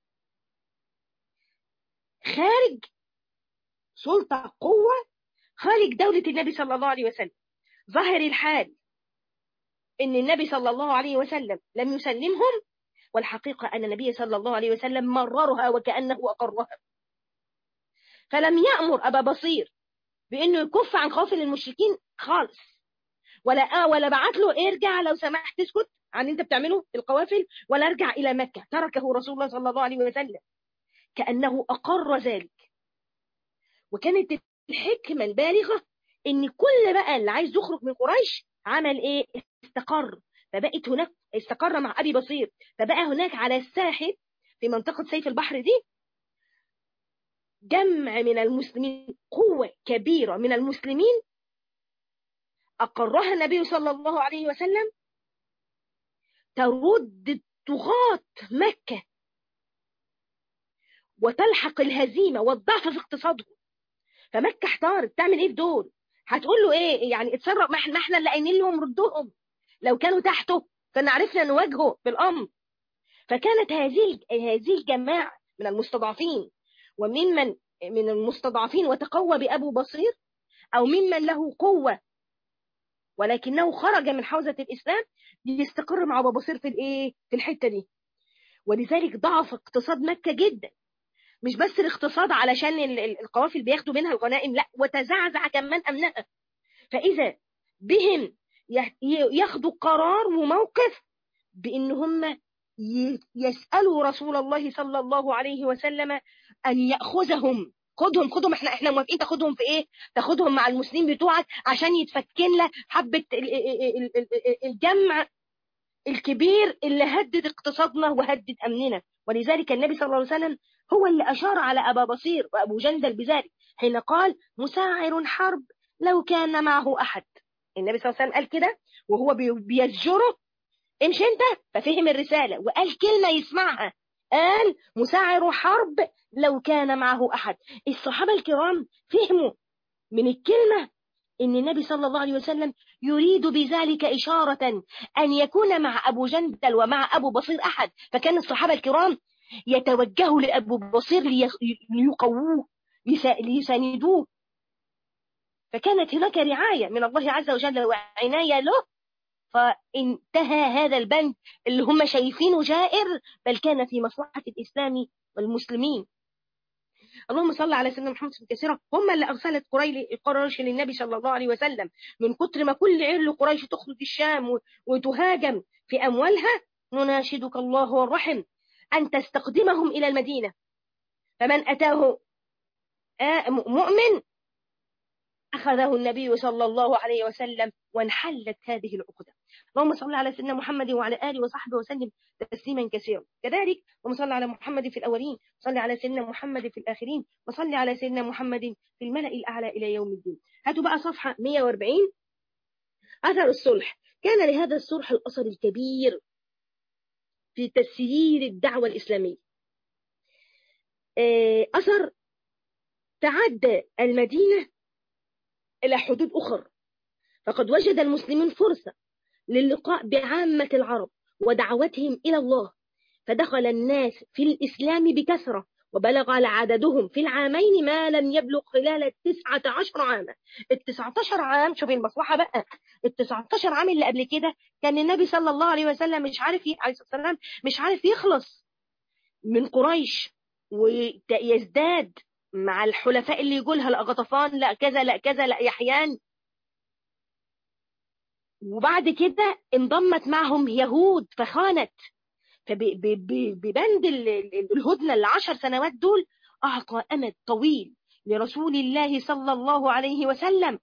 خارج سلطة قوة خارج دولة النبي صلى الله عليه وسلم ظاهر الحال إن النبي صلى الله عليه وسلم لم يسلمهم والحقيقة أن النبي صلى الله عليه وسلم مررها وكأنه أقرها فلم يأمر أبا بصير بأنه يكف عن خوف المشركين خالص ولا آه ولا بعت له ارجع لو سمحت اسكت عن انت بتعمله القوافل ولا ارجع الى مكه تركه رسول الله صلى الله عليه وسلم كانه اقر ذلك وكانت الحكمه البالغه ان كل بقى اللي عايز يخرج من قريش عمل ايه استقر فبقت هناك استقر مع ابي بصير فبقى هناك على الساحل في منطقه سيف البحر دي جمع من المسلمين قوه كبيره من المسلمين أقرها النبي صلى الله عليه وسلم ترد الطغاة مكة وتلحق الهزيمة والضعف في اقتصادهم فمكة احتارت تعمل ايه في دول هتقول له ايه يعني اتصرف ما احنا احنا اللي قايلين لهم ردهم لو كانوا تحته كنا عرفنا نواجهه بالامر فكانت هذه هذه الجماعه من المستضعفين وممن من المستضعفين وتقوى بابو بصير او ممن له قوه ولكنه خرج من حوزة الإسلام ليستقر مع أبو بصير في الإيه؟ في الحتة دي ولذلك ضعف اقتصاد مكة جدا مش بس الاقتصاد علشان القوافل بياخدوا منها الغنائم لا وتزعزع كمان أمنها فإذا بهم ياخدوا قرار وموقف بإن هم يسألوا رسول الله صلى الله عليه وسلم أن يأخذهم خدهم خدهم احنا احنا موافقين تاخدهم في ايه تاخدهم مع المسلمين بتوعك عشان يتفكن لك حبه الجمع الكبير اللي هدد اقتصادنا وهدد امننا ولذلك النبي صلى الله عليه وسلم هو اللي اشار على ابا بصير وابو جندل بذلك حين قال مساعر حرب لو كان معه احد النبي صلى الله عليه وسلم قال كده وهو بيزجره امشي انت ففهم الرساله وقال كلمه يسمعها قال مساعر حرب لو كان معه أحد الصحابة الكرام فهموا من الكلمة إن النبي صلى الله عليه وسلم يريد بذلك إشارة أن يكون مع أبو جندل ومع أبو بصير أحد فكان الصحابة الكرام يتوجهوا لأبو بصير ليقووه ليساندوه فكانت هناك رعاية من الله عز وجل وعناية له فانتهى هذا البند اللي هم شايفينه جائر بل كان في مصلحة الإسلام والمسلمين اللهم صل على سيدنا محمد في كثيرة هم اللي أرسلت قريش للنبي صلى الله عليه وسلم من كتر ما كل عير قريش تخرج الشام وتهاجم في أموالها نناشدك الله والرحم أن تستقدمهم إلى المدينة فمن أتاه مؤمن أخذه النبي صلى الله عليه وسلم وانحلت هذه العقدة اللهم صل على سيدنا محمد وعلى آله وصحبه وسلم تسليما كثيرا كذلك اللهم صل على محمد في الأولين صل على سيدنا محمد في الآخرين وصل على سيدنا محمد في الملأ الأعلى إلى يوم الدين هاتوا بقى صفحة 140 أثر الصلح كان لهذا الصلح الأثر الكبير في تسيير الدعوة الإسلامية أثر تعدى المدينة إلى حدود أخرى فقد وجد المسلمون فرصة للقاء بعامة العرب ودعوتهم إلى الله فدخل الناس في الإسلام بكثرة وبلغ على عددهم في العامين ما لم يبلغ خلال التسعة عشر عاما التسعة عشر عام شوفي المصلحة بقى التسعة عشر عام اللي قبل كده كان النبي صلى الله عليه وسلم مش عارف عليه الصلاة والسلام مش عارف يخلص من قريش ويزداد مع الحلفاء اللي يقولها لا غطفان لا كذا لا كذا لا يحيان وبعد كده انضمت معهم يهود فخانت فببند الهدنة العشر سنوات دول أعطى أمد طويل لرسول الله صلى الله عليه وسلم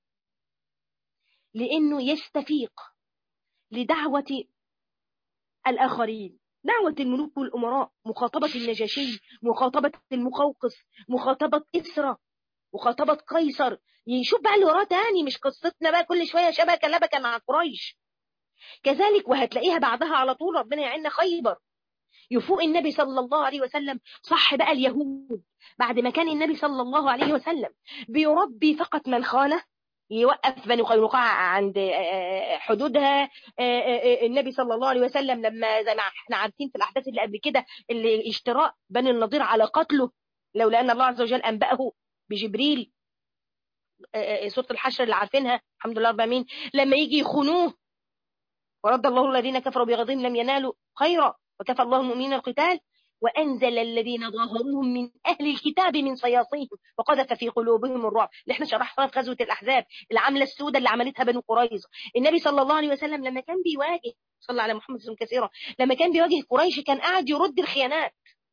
لأنه يستفيق لدعوة الآخرين دعوة الملوك والأمراء مخاطبة النجاشي مخاطبة المقوقس مخاطبة إسرى مخاطبة قيصر يشوف بقى اللي وراه تاني مش قصتنا بقى كل شوية شبكة لبكة مع قريش كذلك وهتلاقيها بعدها على طول ربنا يعيننا خيبر يفوق النبي صلى الله عليه وسلم صح بقى اليهود بعد ما كان النبي صلى الله عليه وسلم بيربي فقط من خانه يوقف بني قينقاع عند حدودها النبي صلى الله عليه وسلم لما زي ما احنا عارفين في الاحداث اللي قبل كده اللي اشتراء بني النضير على قتله لولا ان الله عز وجل انبأه بجبريل سوره الحشر اللي عارفينها الحمد لله رب العالمين لما يجي يخونوه ورد الله الذين كفروا بغضهم لم ينالوا خيرا وكفى الله المؤمنين القتال وأنزل الذين ظاهروهم من أهل الكتاب من صياصيهم وقذف في قلوبهم الرعب اللي احنا شرحناها في غزوة الأحزاب العملة السوداء اللي عملتها بنو قريظة النبي صلى الله عليه وسلم لما كان بيواجه صلى على محمد صلى كثيرا لما كان بيواجه قريش كان قاعد يرد الخيانات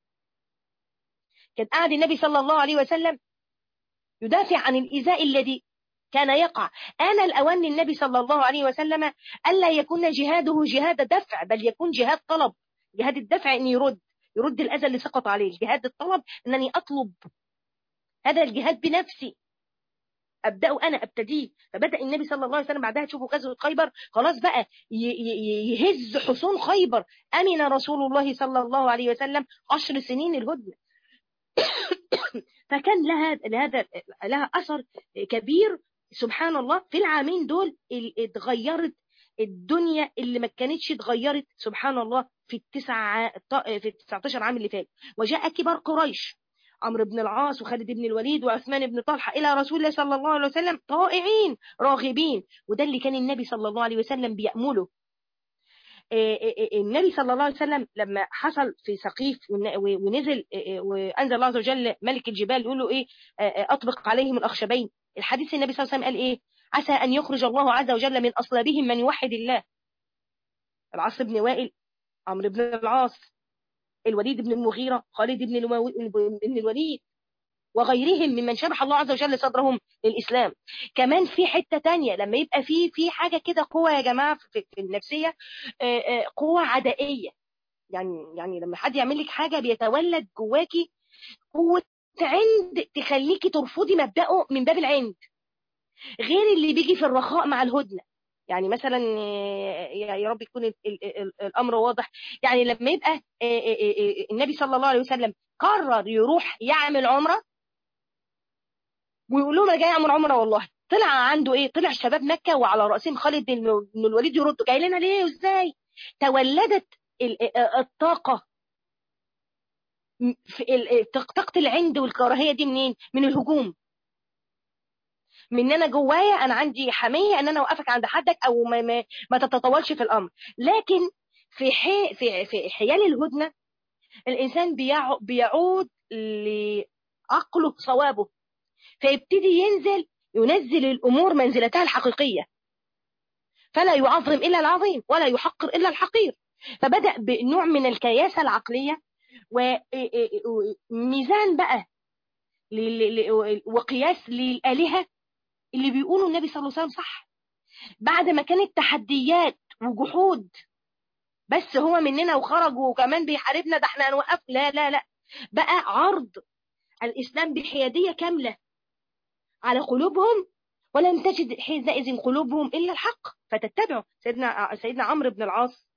كان قاعد النبي صلى الله عليه وسلم يدافع عن الإيذاء الذي كان يقع آن الأوان للنبي صلى الله عليه وسلم ألا يكون جهاده جهاد دفع بل يكون جهاد طلب جهاد الدفع أن يرد يرد الأذى اللي سقط عليه الجهاد الطلب أنني أطلب هذا الجهاد بنفسي أبدأه أنا أبتديه فبدأ النبي صلى الله عليه وسلم بعدها تشوفوا غزوة خيبر خلاص بقى يهز حصون خيبر أمن رسول الله صلى الله عليه وسلم عشر سنين الهدنة فكان لها لهذا لها أثر كبير سبحان الله في العامين دول اتغيرت الدنيا اللي ما كانتش اتغيرت سبحان الله في التسع في ال 19 عام اللي فات وجاء كبار قريش عمرو بن العاص وخالد بن الوليد وعثمان بن طلحه الى رسول الله صلى الله عليه وسلم طائعين راغبين وده اللي كان النبي صلى الله عليه وسلم بيأمله النبي صلى الله عليه وسلم لما حصل في سقيف ونزل وانزل الله عز وجل ملك الجبال يقول له ايه اطبق عليهم الاخشبين الحديث النبي صلى الله عليه وسلم قال ايه عسى ان يخرج الله عز وجل من اصلابهم من يوحد الله العاص بن وائل عمرو بن العاص الوليد بن المغيرة خالد بن, المو... بن الوليد وغيرهم ممن شرح الله عز وجل صدرهم للإسلام كمان في حتة تانية لما يبقى في في حاجة كده قوة يا جماعة في, في النفسية قوة عدائية يعني يعني لما حد يعمل لك حاجة بيتولد جواكي قوة عند تخليكي ترفضي مبدأه من باب العند غير اللي بيجي في الرخاء مع الهدنة يعني مثلا يا رب يكون الامر واضح يعني لما يبقى النبي صلى الله عليه وسلم قرر يروح يعمل عمره ويقول لهم انا جاي اعمل عمره والله طلع عنده ايه طلع شباب مكه وعلى راسهم خالد بن الوليد يردوا جاي لنا ليه وازاي تولدت الطاقه طاقه العند والكراهيه دي منين من الهجوم من ان انا جوايا انا عندي حميه ان انا اوقفك عند حدك او ما, ما, ما تتطاولش في الامر لكن في حي في في حيال الهدنه الانسان بيع بيعود لعقله صوابه فيبتدي ينزل ينزل الامور منزلتها الحقيقيه فلا يعظم الا العظيم ولا يحقر الا الحقير فبدا بنوع من الكياسه العقليه وميزان بقى وقياس للالهه اللي بيقولوا النبي صلى الله عليه وسلم صح بعد ما كانت تحديات وجحود بس هو مننا وخرج وكمان بيحاربنا ده احنا هنوقف لا لا لا بقى عرض الإسلام بحيادية كاملة على قلوبهم ولم تجد حينئذ قلوبهم إلا الحق فتتبعه سيدنا سيدنا عمرو بن العاص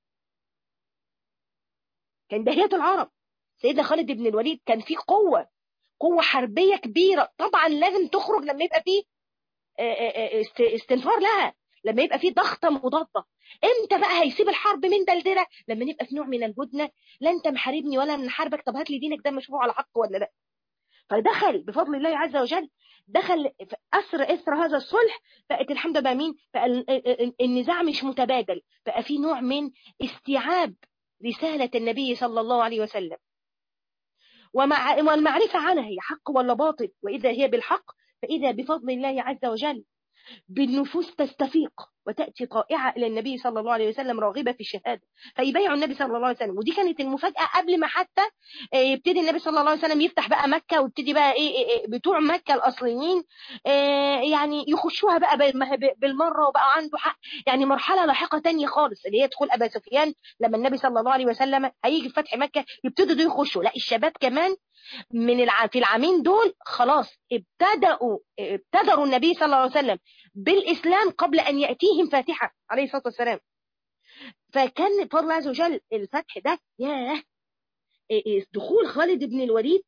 كان دهية العرب سيدنا خالد بن الوليد كان فيه قوة قوة حربية كبيرة طبعا لازم تخرج لما يبقى فيه استنفار لها لما يبقى فيه ضغطة مضادة امتى بقى هيسيب الحرب من دلدلة لما نبقى في نوع من الهدنة لا انت محاربني ولا من حربك طب هات لي دينك ده مشروع على حق ولا لا فدخل بفضل الله عز وجل دخل في أسر إثر هذا الصلح بقت الحمد لله مين بقى النزاع مش متبادل بقى في نوع من استيعاب رسالة النبي صلى الله عليه وسلم ومع والمعرفة عنها هي حق ولا باطل وإذا هي بالحق فإذا بفضل الله عز وجل بالنفوس تستفيق وتأتي طائعة إلى النبي صلى الله عليه وسلم راغبة في الشهادة فيبايعوا النبي صلى الله عليه وسلم ودي كانت المفاجأة قبل ما حتى يبتدي النبي صلى الله عليه وسلم يفتح بقى مكة ويبتدي بقى إيه بتوع مكة الأصليين يعني يخشوها بقى بالمرة وبقى عنده حق يعني مرحلة لاحقة تانية خالص اللي هي دخول أبا سفيان لما النبي صلى الله عليه وسلم هيجي في فتح مكة يبتدوا دول يخشوا لا الشباب كمان من الع... في العامين دول خلاص ابتدأوا ابتدروا النبي صلى الله عليه وسلم بالإسلام قبل أن يأتيهم فاتحة عليه الصلاة والسلام فكان بفضل الله عز وجل الفتح ده ياه دخول خالد بن الوليد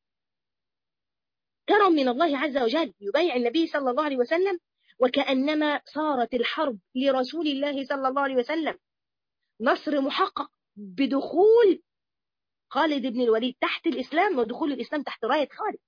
كرم من الله عز وجل يبايع النبي صلى الله عليه وسلم وكأنما صارت الحرب لرسول الله صلى الله عليه وسلم نصر محقق بدخول خالد بن الوليد تحت الإسلام ودخول الإسلام تحت راية خالد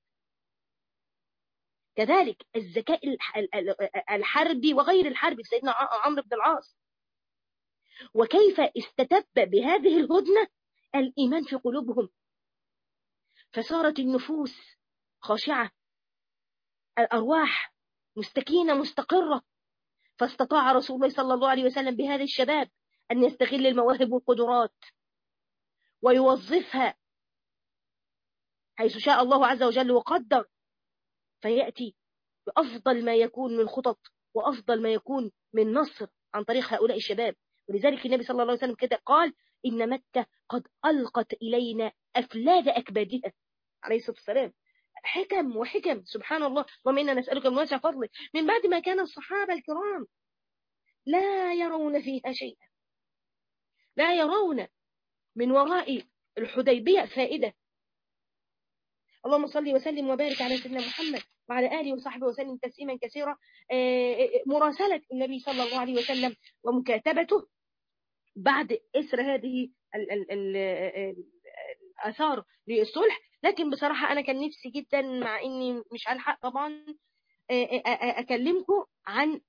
كذلك الذكاء الحربي وغير الحربي سيدنا عمرو بن العاص وكيف استتب بهذه الهدنة الإيمان في قلوبهم فصارت النفوس خاشعة الأرواح مستكينة مستقرة فاستطاع رسول الله صلى الله عليه وسلم بهذا الشباب أن يستغل المواهب والقدرات ويوظفها حيث شاء الله عز وجل وقدر فيأتي بأفضل ما يكون من خطط وأفضل ما يكون من نصر عن طريق هؤلاء الشباب ولذلك النبي صلى الله عليه وسلم كده قال إن مكة قد ألقت إلينا أفلاذ أكبادها عليه الصلاة والسلام حكم وحكم سبحان الله اللهم إنا نسألك من واسع فضلك من بعد ما كان الصحابة الكرام لا يرون فيها شيئا لا يرون من وراء الحديبية فائدة اللهم صل وسلم وبارك على سيدنا محمد وعلى آله وصحبه وسلم تسليما كثيرا مراسلة النبي صلى الله عليه وسلم ومكاتبته بعد إسر هذه ال ال ال الآثار للصلح لكن بصراحة أنا كان نفسي جدا مع إني مش هلحق طبعا أكلمكم عن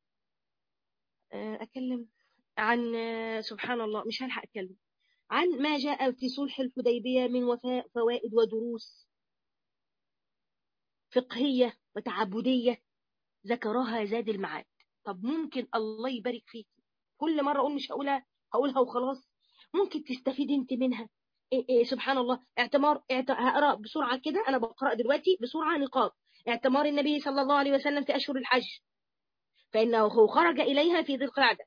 أكلم عن سبحان الله مش هلحق أتكلم عن ما جاء في صلح الحديبية من وفاء فوائد ودروس فقهية وتعبدية ذكرها زاد المعاد طب ممكن الله يبارك فيك كل مرة أقول مش هقولها هقولها وخلاص ممكن تستفيد انت منها إيه إيه سبحان الله اعتمار اعت... هقرا بسرعة كده أنا بقرأ دلوقتي بسرعة نقاط اعتمار النبي صلى الله عليه وسلم في أشهر الحج فإنه خرج إليها في ذي القعدة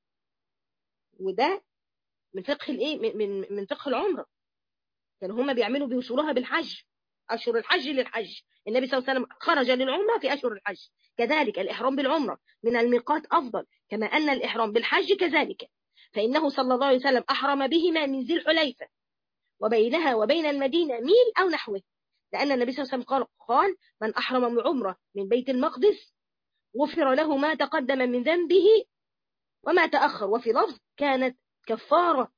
وده من فقه الايه من من فقه العمره كانوا يعني هم بيعملوا بيوصلوها بالحج اشهر الحج للحج النبي صلى الله عليه وسلم خرج للعمره في اشهر الحج كذلك الاحرام بالعمره من الميقات افضل كما ان الاحرام بالحج كذلك فانه صلى الله عليه وسلم احرم بهما من ذي الحليفه وبينها وبين المدينه ميل او نحوه لان النبي صلى الله عليه وسلم قال, قال من احرم بعمره من بيت المقدس غفر له ما تقدم من ذنبه وما تاخر وفي لفظ كانت كفارة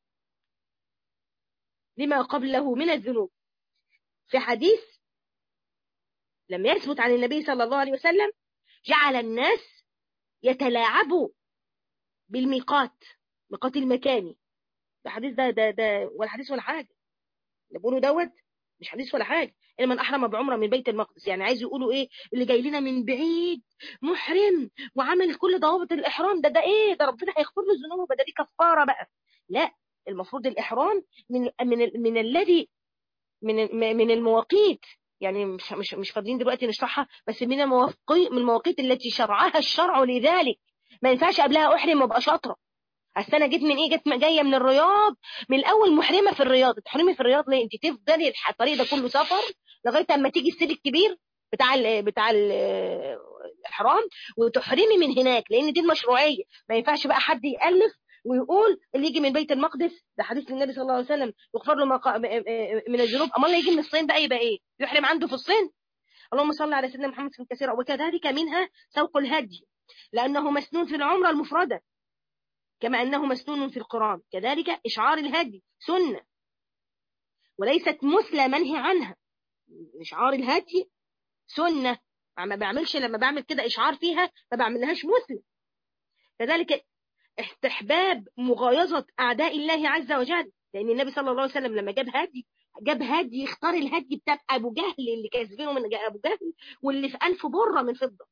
لما قبله من الذنوب في حديث لم يثبت عن النبي صلى الله عليه وسلم جعل الناس يتلاعبوا بالميقات ميقات المكاني ده حديث ده ده ده ولا حديث ولا حاجة اللي بيقولوا دوت مش حديث ولا حاجة إلا من أحرم بعمرة من بيت المقدس يعني عايز يقولوا إيه اللي جاي لنا من بعيد محرم وعامل كل ضوابط الإحرام ده ده إيه ده ربنا هيغفر له ذنوبه ده دي كفارة بقى لا المفروض الإحرام من من من الذي من من المواقيت يعني مش مش مش فاضيين دلوقتي نشرحها بس من المواقيت من المواقيت التي شرعها الشرع لذلك ما ينفعش قبلها احرم وابقى شاطره اصل انا جيت من ايه جيت جايه من الرياض من الاول محرمه في الرياض تحرمي في الرياض ليه انت تفضلي الطريق ده كله سفر لغايه اما تيجي السيل الكبير بتاع ال بتاع ال الاحرام وتحرمي من هناك لان دي المشروعيه ما ينفعش بقى حد يالف ويقول اللي يجي من بيت المقدس ده حديث النبي صلى الله عليه وسلم يغفر له مقا... من الذنوب امال اللي يجي من الصين بقى يبقى ايه يحرم عنده في الصين اللهم صل على سيدنا محمد في كثيرة وكذلك منها سوق الهدي لأنه مسنون في العمرة المفردة كما أنه مسنون في القرآن كذلك إشعار الهدي سنة وليست مثلى منهي عنها إشعار الهدي سنة ما بعملش لما بعمل كده إشعار فيها ما بعملهاش مثلى كذلك استحباب مغايظة أعداء الله عز وجل لأن النبي صلى الله عليه وسلم لما جاب هدي جاب هدي يختار الهدي بتاع أبو جهل اللي كاسبينه من أبو جهل واللي في ألف برة من فضة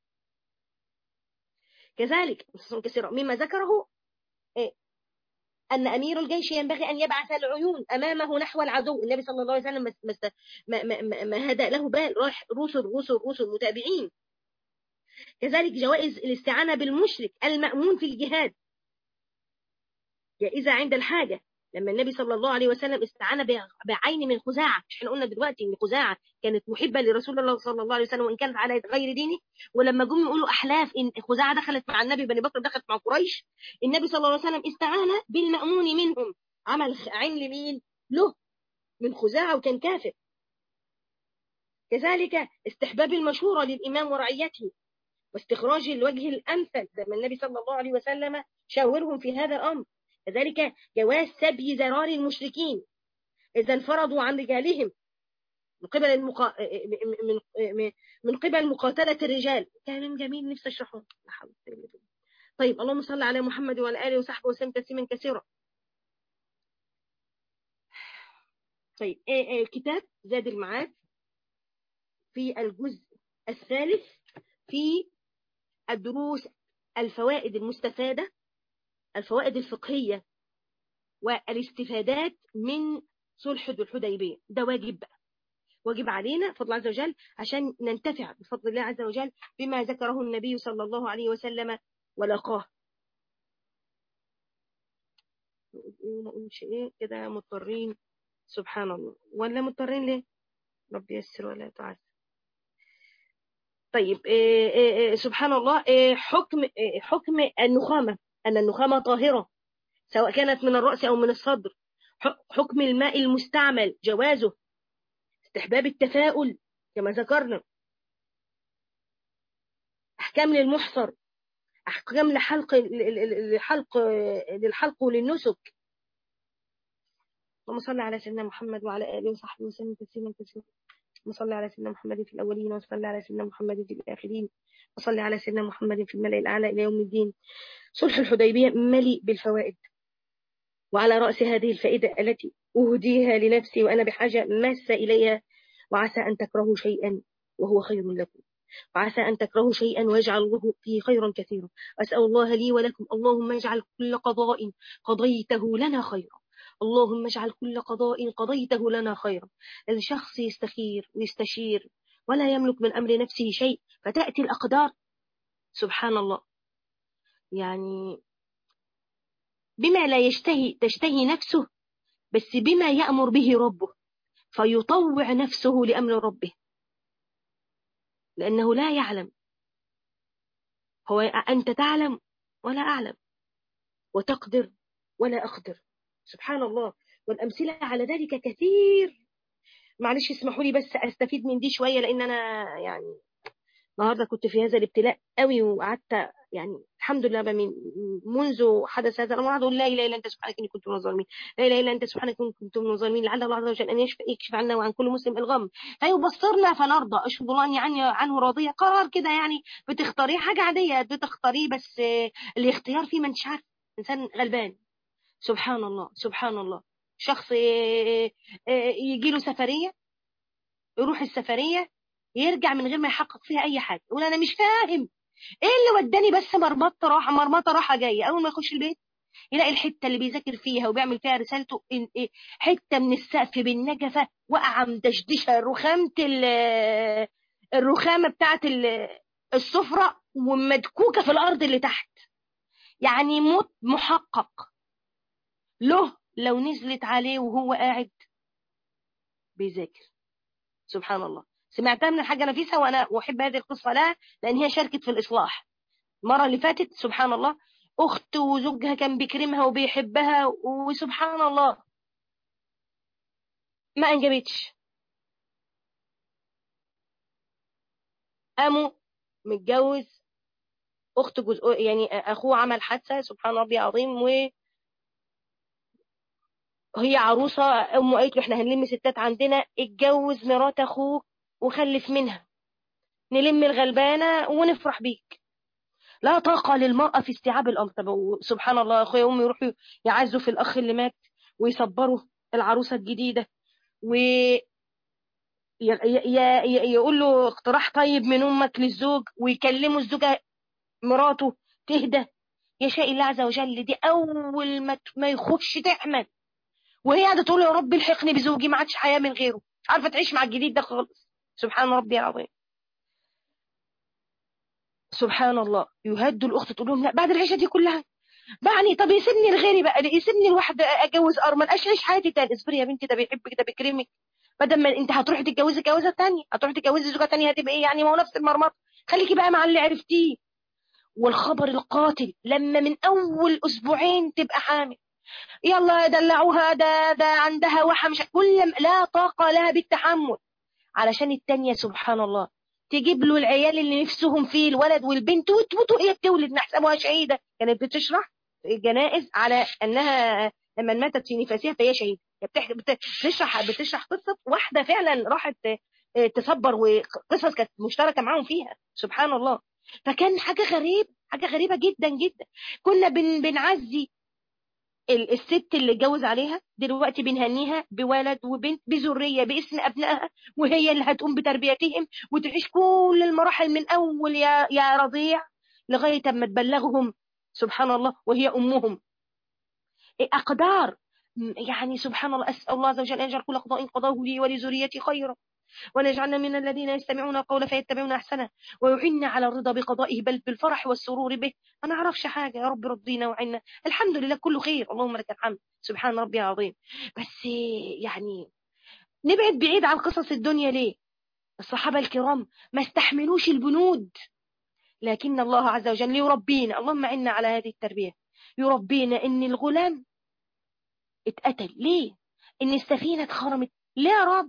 كذلك كثيرا مما ذكره إيه؟ أن أمير الجيش ينبغي أن يبعث العيون أمامه نحو العدو النبي صلى الله عليه وسلم ما, ما, ما, ما هدأ له بال راح رسل رسل رسل متابعين كذلك جوائز الاستعانة بالمشرك المأمون في الجهاد جائزة عند الحاجة لما النبي صلى الله عليه وسلم استعان بعين من خزاعة مش احنا قلنا دلوقتي ان خزاعة كانت محبة لرسول الله صلى الله عليه وسلم وان كانت على غير دينه ولما جم يقولوا احلاف ان خزاعة دخلت مع النبي بني بكر دخلت مع قريش النبي صلى الله عليه وسلم استعان بالمأمون منهم عمل عين لمين له من خزاعة وكان كافر كذلك استحباب المشورة للإمام ورعيته واستخراج الوجه الأمثل زي ما النبي صلى الله عليه وسلم شاورهم في هذا الأمر كذلك جواز سبي ذرار المشركين إذا انفرضوا عن رجالهم من قبل المقا... من من قبل مقاتلة الرجال كلام جميل نفسي أشرحه طيب اللهم صل على محمد وعلى آله وصحبه وسلم تسليما كثيرا طيب كتاب زاد المعاد في الجزء الثالث في الدروس الفوائد المستفادة الفوائد الفقهية والاستفادات من صلح الحديبية ده واجب بقى واجب علينا فضل عز وجل عشان ننتفع بفضل الله عز وجل بما ذكره النبي صلى الله عليه وسلم ولقاه ما نقولش ايه كده مضطرين سبحان الله ولا مضطرين ليه رب يسر ولا تعسر طيب إيه إيه سبحان الله إيه حكم حكم النخامة أن النخامة طاهرة سواء كانت من الرأس أو من الصدر حكم الماء المستعمل جوازه استحباب التفاؤل كما ذكرنا أحكام للمحصر أحكام لحلق لحلق للحلق وللنسك اللهم صل على سيدنا محمد وعلى آله وصحبه وسلم تسليما كثيرا وصلى على سيدنا محمد في الأولين وصلى على سيدنا محمد في الآخرين وصلى على سيدنا محمد في الملأ الأعلى إلى يوم الدين صلح الحديبية مليء بالفوائد وعلى رأس هذه الفائدة التي أهديها لنفسي وأنا بحاجة ماسة إليها وعسى أن تكرهوا شيئا وهو خير لكم وعسى أن تكرهوا شيئا ويجعل الله فيه خيرا كثيرا أسأل الله لي ولكم اللهم اجعل كل قضاء قضيته لنا خيرا اللهم اجعل كل قضاء قضيته لنا خيرا الشخص يستخير ويستشير ولا يملك من أمر نفسه شيء فتأتي الأقدار سبحان الله يعني بما لا يشتهي تشتهي نفسه بس بما يأمر به ربه فيطوع نفسه لأمر ربه لأنه لا يعلم هو أنت تعلم ولا أعلم وتقدر ولا أقدر سبحان الله والأمثلة على ذلك كثير معلش اسمحوا لي بس أستفيد من دي شوية لأن أنا يعني النهاردة كنت في هذا الابتلاء قوي وقعدت يعني الحمد لله من منذ حدث هذا الامر اقول لا اله الا انت سبحانك اني كنت من الظالمين لا اله الا انت سبحانك اني كنت من الظالمين لعل الله عز وجل ان يكشف عنا وعن كل مسلم الغم فيبصرنا فنرضى اشهد الله اني عني عنه راضيه قرار كده يعني بتختاريه حاجه عاديه بتختاريه بس الاختيار فيه ما انتش عارف انسان غلبان سبحان الله سبحان الله شخص يجي له سفريه يروح السفريه يرجع من غير ما يحقق فيها اي حاجه يقول انا مش فاهم ايه اللي وداني بس مرمطه راحه مرمطه راحه جايه اول ما يخش البيت يلاقي الحته اللي بيذاكر فيها وبيعمل فيها رسالته حته من السقف بالنجفه وقع مدشدشه رخامه الرخامه بتاعه السفره ومدكوكه في الارض اللي تحت يعني موت محقق له لو نزلت عليه وهو قاعد بيذاكر سبحان الله سمعتها من الحاجة نفيسة وأنا أحب هذه القصة لها لأن هي شاركت في الإصلاح المرة اللي فاتت سبحان الله أخت وزوجها كان بيكرمها وبيحبها وسبحان الله ما أنجبتش قاموا متجوز أخت جزء يعني أخوه عمل حادثة سبحان ربي عظيم و هي عروسة أمه قالت له احنا هنلم ستات عندنا اتجوز مرات أخوك وخلف منها نلم الغلبانة ونفرح بيك لا طاقة للمرأة في استيعاب الأمر طب سبحان الله أخويا وأمي يروحوا يعزوا في الأخ اللي مات ويصبروا العروسة الجديدة و يقول له اقتراح طيب من أمك للزوج ويكلموا الزوجة مراته تهدى يشاء الله عز وجل دي أول ما ما يخش تعمل وهي قاعدة تقول يا رب الحقني بزوجي ما عادش حياة من غيره مش عارفة تعيش مع الجديد ده خالص سبحان ربي العظيم سبحان الله يهدوا الاخت تقول لهم لا بعد العيشه دي كلها بعني طب يسيبني لغيري بقى يسيبني لواحده اتجوز ارمل اعيش حياتي تاني اصبري يا بنتي ده بيحبك ده بيكرمك بدل ما انت هتروحي تتجوزي جوازه تانية هتروحي تتجوزي زوجه تانية هتبقى ايه يعني ما هو نفس المرمط خليكي بقى مع اللي عرفتيه والخبر القاتل لما من اول اسبوعين تبقى حامل يلا دلعوها ده ده عندها وحم مش كل لا طاقه لها بالتحمل علشان التانية سبحان الله تجيب له العيال اللي نفسهم فيه الولد والبنت وتموت وهي بتولد نحسبها شهيده كانت بتشرح الجنائز على انها لما ماتت في نفاسها فهي شهيده بتشرح بتشرح قصه واحده فعلا راحت تصبر وقصص كانت مشتركه معاهم فيها سبحان الله فكان حاجه غريب حاجه غريبه جدا جدا كنا بن بنعزي الست اللي اتجوز عليها دلوقتي بنهنيها بولد وبنت بذريه باسم ابنائها وهي اللي هتقوم بتربيتهم وتعيش كل المراحل من اول يا يا رضيع لغايه اما تبلغهم سبحان الله وهي امهم اقدار يعني سبحان الله اسال الله عز وجل ان يجعل كل قضاء قضاه لي ولذريتي خيرا ونجعلنا من الذين يستمعون القول فيتبعون احسنه ويعنا على الرضا بقضائه بل بالفرح والسرور به ما نعرفش حاجه يا رب رضينا وعنا الحمد لله كله خير اللهم لك الحمد سبحان ربي العظيم بس يعني نبعد بعيد عن قصص الدنيا ليه الصحابه الكرام ما استحملوش البنود لكن الله عز وجل يربينا اللهم عنا على هذه التربيه يربينا ان الغلام اتقتل ليه ان السفينه اتخرمت ليه يا رب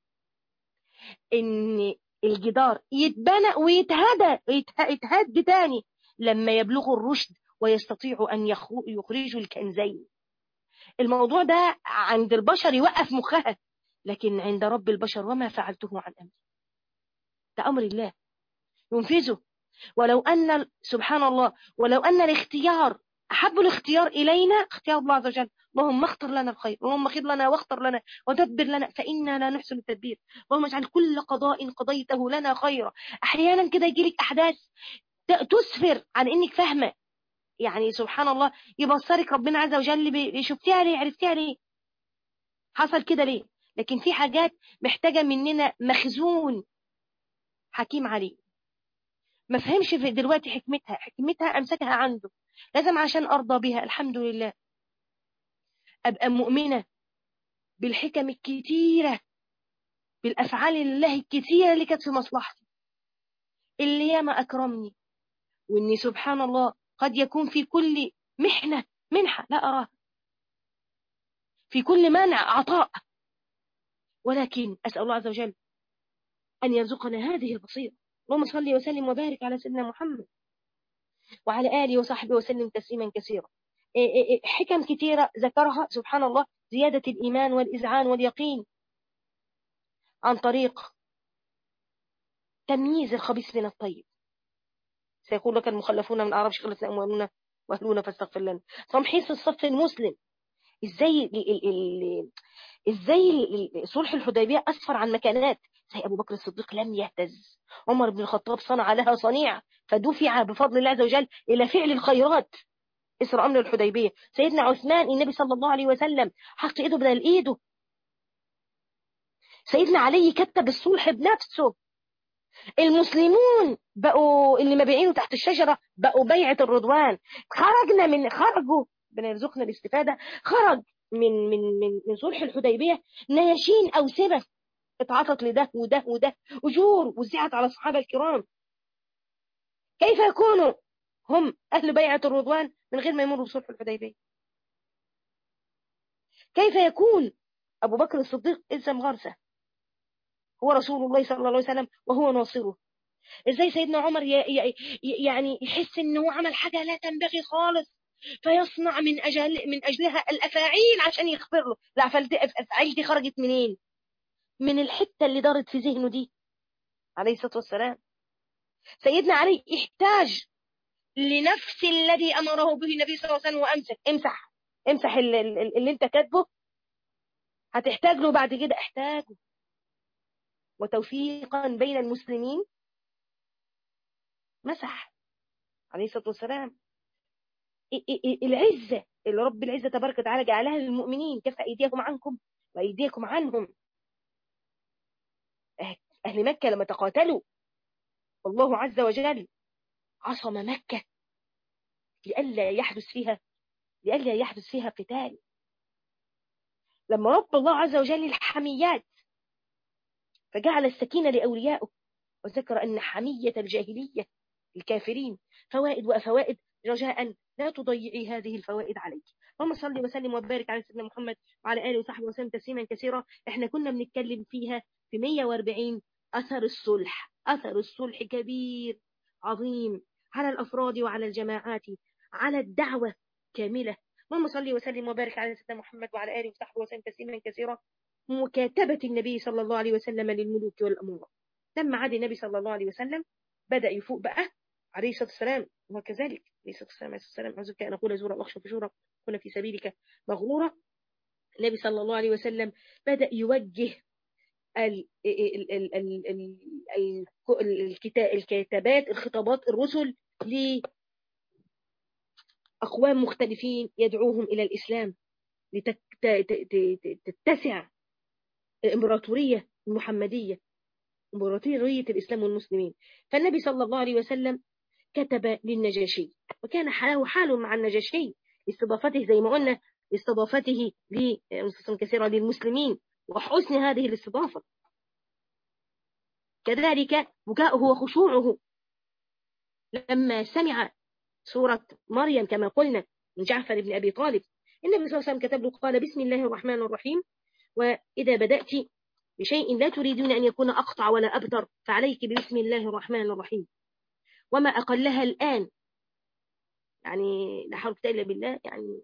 ان الجدار يتبنى ويتهدى يتهد تاني لما يبلغوا الرشد ويستطيعوا ان يخرجوا الكنزين الموضوع ده عند البشر يوقف مخها لكن عند رب البشر وما فعلته عن امري ده امر الله ينفذه ولو ان سبحان الله ولو ان الاختيار احب الاختيار الينا اختيار الله عز وجل اللهم اختر لنا الخير اللهم خذ لنا واختر لنا ودبر لنا فإنا لا نحسن التدبير اللهم اجعل كل قضاء قضيته لنا خيرا أحيانا كده يجيلك أحداث تسفر عن إنك فاهمة يعني سبحان الله يبصرك ربنا عز وجل شفتيها ليه عرفتيها ليه حصل كده ليه لكن في حاجات محتاجة مننا مخزون حكيم عليه ما فهمش في دلوقتي حكمتها حكمتها أمسكها عنده لازم عشان أرضى بها الحمد لله أبقى مؤمنة بالحكم الكتيرة بالأفعال الله الكتيرة اللي كانت في مصلحتي اللي ياما أكرمني وإني سبحان الله قد يكون في كل محنة منحة لا أراها في كل منع عطاء ولكن أسأل الله عز وجل أن يرزقنا هذه البصيرة اللهم صل وسلم وبارك على سيدنا محمد وعلى آله وصحبه وسلم تسليما كثيرا حكم كثيرة ذكرها سبحان الله زيادة الإيمان والإذعان واليقين عن طريق تمييز الخبيث من الطيب سيقول لك المخلفون من أعراب شغلتنا أموالنا وأهلنا فاستغفر لنا تمحيص الصف المسلم ازاي ال ال ال ازاي صلح الحديبيه اسفر عن مكانات زي ابو بكر الصديق لم يهتز عمر بن الخطاب صنع لها صنيع فدفع بفضل الله عز وجل الى فعل الخيرات اسر امر الحديبيه سيدنا عثمان النبي صلى الله عليه وسلم حط ايده بدل ايده سيدنا علي كتب الصلح بنفسه المسلمون بقوا اللي مبيعينه تحت الشجرة بقوا بيعة الرضوان خرجنا من خرجوا ربنا يرزقنا الاستفادة خرج من من من من صلح الحديبية نياشين أو سبة اتعطت لده وده وده أجور وزعت على الصحابة الكرام كيف يكونوا هم أهل بيعة الرضوان من غير ما يمروا بصلح الحديبية كيف يكون أبو بكر الصديق إلزم غرسه هو رسول الله صلى الله عليه وسلم وهو ناصره ازاي سيدنا عمر يعني يحس انه عمل حاجة لا تنبغي خالص فيصنع من أجل من أجلها الأفاعيل عشان يغفر له الأفاعيل دي خرجت منين من الحتة اللي دارت في ذهنه دي عليه الصلاة والسلام سيدنا علي يحتاج لنفس الذي أمره به النبي صلى الله عليه وسلم وأمسك امسح امسح اللي, اللي انت كاتبه هتحتاج له بعد كده احتاجه وتوفيقا بين المسلمين مسح عليه الصلاة والسلام العزة اللي رب العزة تبارك وتعالى جعلها للمؤمنين كف أيديكم عنكم وأيديكم عنهم أهل مكة لما تقاتلوا والله عز وجل عصم مكة لئلا يحدث فيها لئلا يحدث فيها قتال لما رب الله عز وجل الحميات فجعل السكينة لأوليائه وذكر أن حمية الجاهلية الكافرين فوائد وفوائد رجاء لا تضيعي هذه الفوائد عليك اللهم صل وسلم وبارك على سيدنا محمد وعلى اله وصحبه وسلم تسليما كثيرا احنا كنا بنتكلم فيها في 140 اثر الصلح اثر الصلح كبير عظيم على الافراد وعلى الجماعات على الدعوه كامله اللهم صل وسلم وبارك على سيدنا محمد وعلى اله وصحبه وسلم تسليما كثيرا مكاتبه النبي صلى الله عليه وسلم للملوك والامراء لما عاد النبي صلى الله عليه وسلم بدا يفوق بقى عليه الصلاة والسلام وكذلك عليه الصلاة والسلام عليه الصلاة والسلام أعوذ أن أقول زورا وأخشى فجورا كنا في سبيلك مغرورا النبي صلى الله عليه وسلم بدأ يوجه الكتابات الخطابات الرسل لأقوام مختلفين يدعوهم إلى الإسلام لتتسع الإمبراطورية المحمدية إمبراطورية الإسلام والمسلمين فالنبي صلى الله عليه وسلم كتب للنجاشي وكان حاله حال مع النجاشي لاستضافته زي ما قلنا لاستضافته كثيرة للمسلمين وحسن هذه الاستضافة كذلك بكاؤه وخشوعه لما سمع سورة مريم كما قلنا من جعفر بن أبي طالب النبي صلى الله عليه وسلم كتب له قال بسم الله الرحمن الرحيم وإذا بدأت بشيء لا تريدون أن يكون أقطع ولا أبتر فعليك بسم الله الرحمن الرحيم وما أقلها الآن يعني لا حول إلا بالله يعني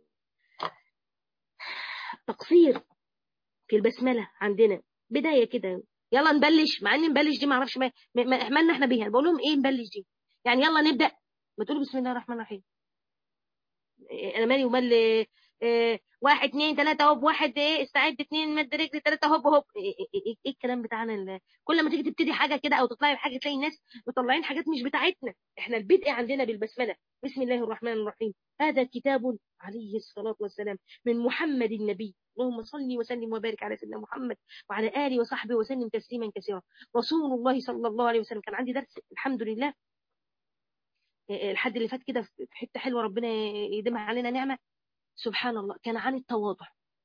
تقصير في البسملة عندنا بداية كده يلا نبلش مع ان نبلش دي ما اعرفش ما, ما احملنا احنا بيها بقول لهم ايه نبلش دي يعني يلا نبدا ما تقولوا بسم الله الرحمن الرحيم انا مالي ومال اه واحد اتنين تلاتة هوب واحد ايه استعد اتنين مد رجل تلاتة هوب هوب ايه, إيه, إيه, إيه الكلام بتاعنا كل ما تيجي تبتدي حاجة كده او تطلعي بحاجة تلاقي الناس مطلعين حاجات مش بتاعتنا احنا البدء عندنا بالبسملة بسم الله الرحمن الرحيم هذا كتاب عليه الصلاة والسلام من محمد النبي اللهم صل وسلم وبارك على سيدنا محمد وعلى آله وصحبه وسلم تسليما كثيرا رسول الله صلى الله عليه وسلم كان عندي درس الحمد لله الحد اللي فات كده في حتة حلوة ربنا يديمها علينا نعمة سبحان الله كان عن التواضع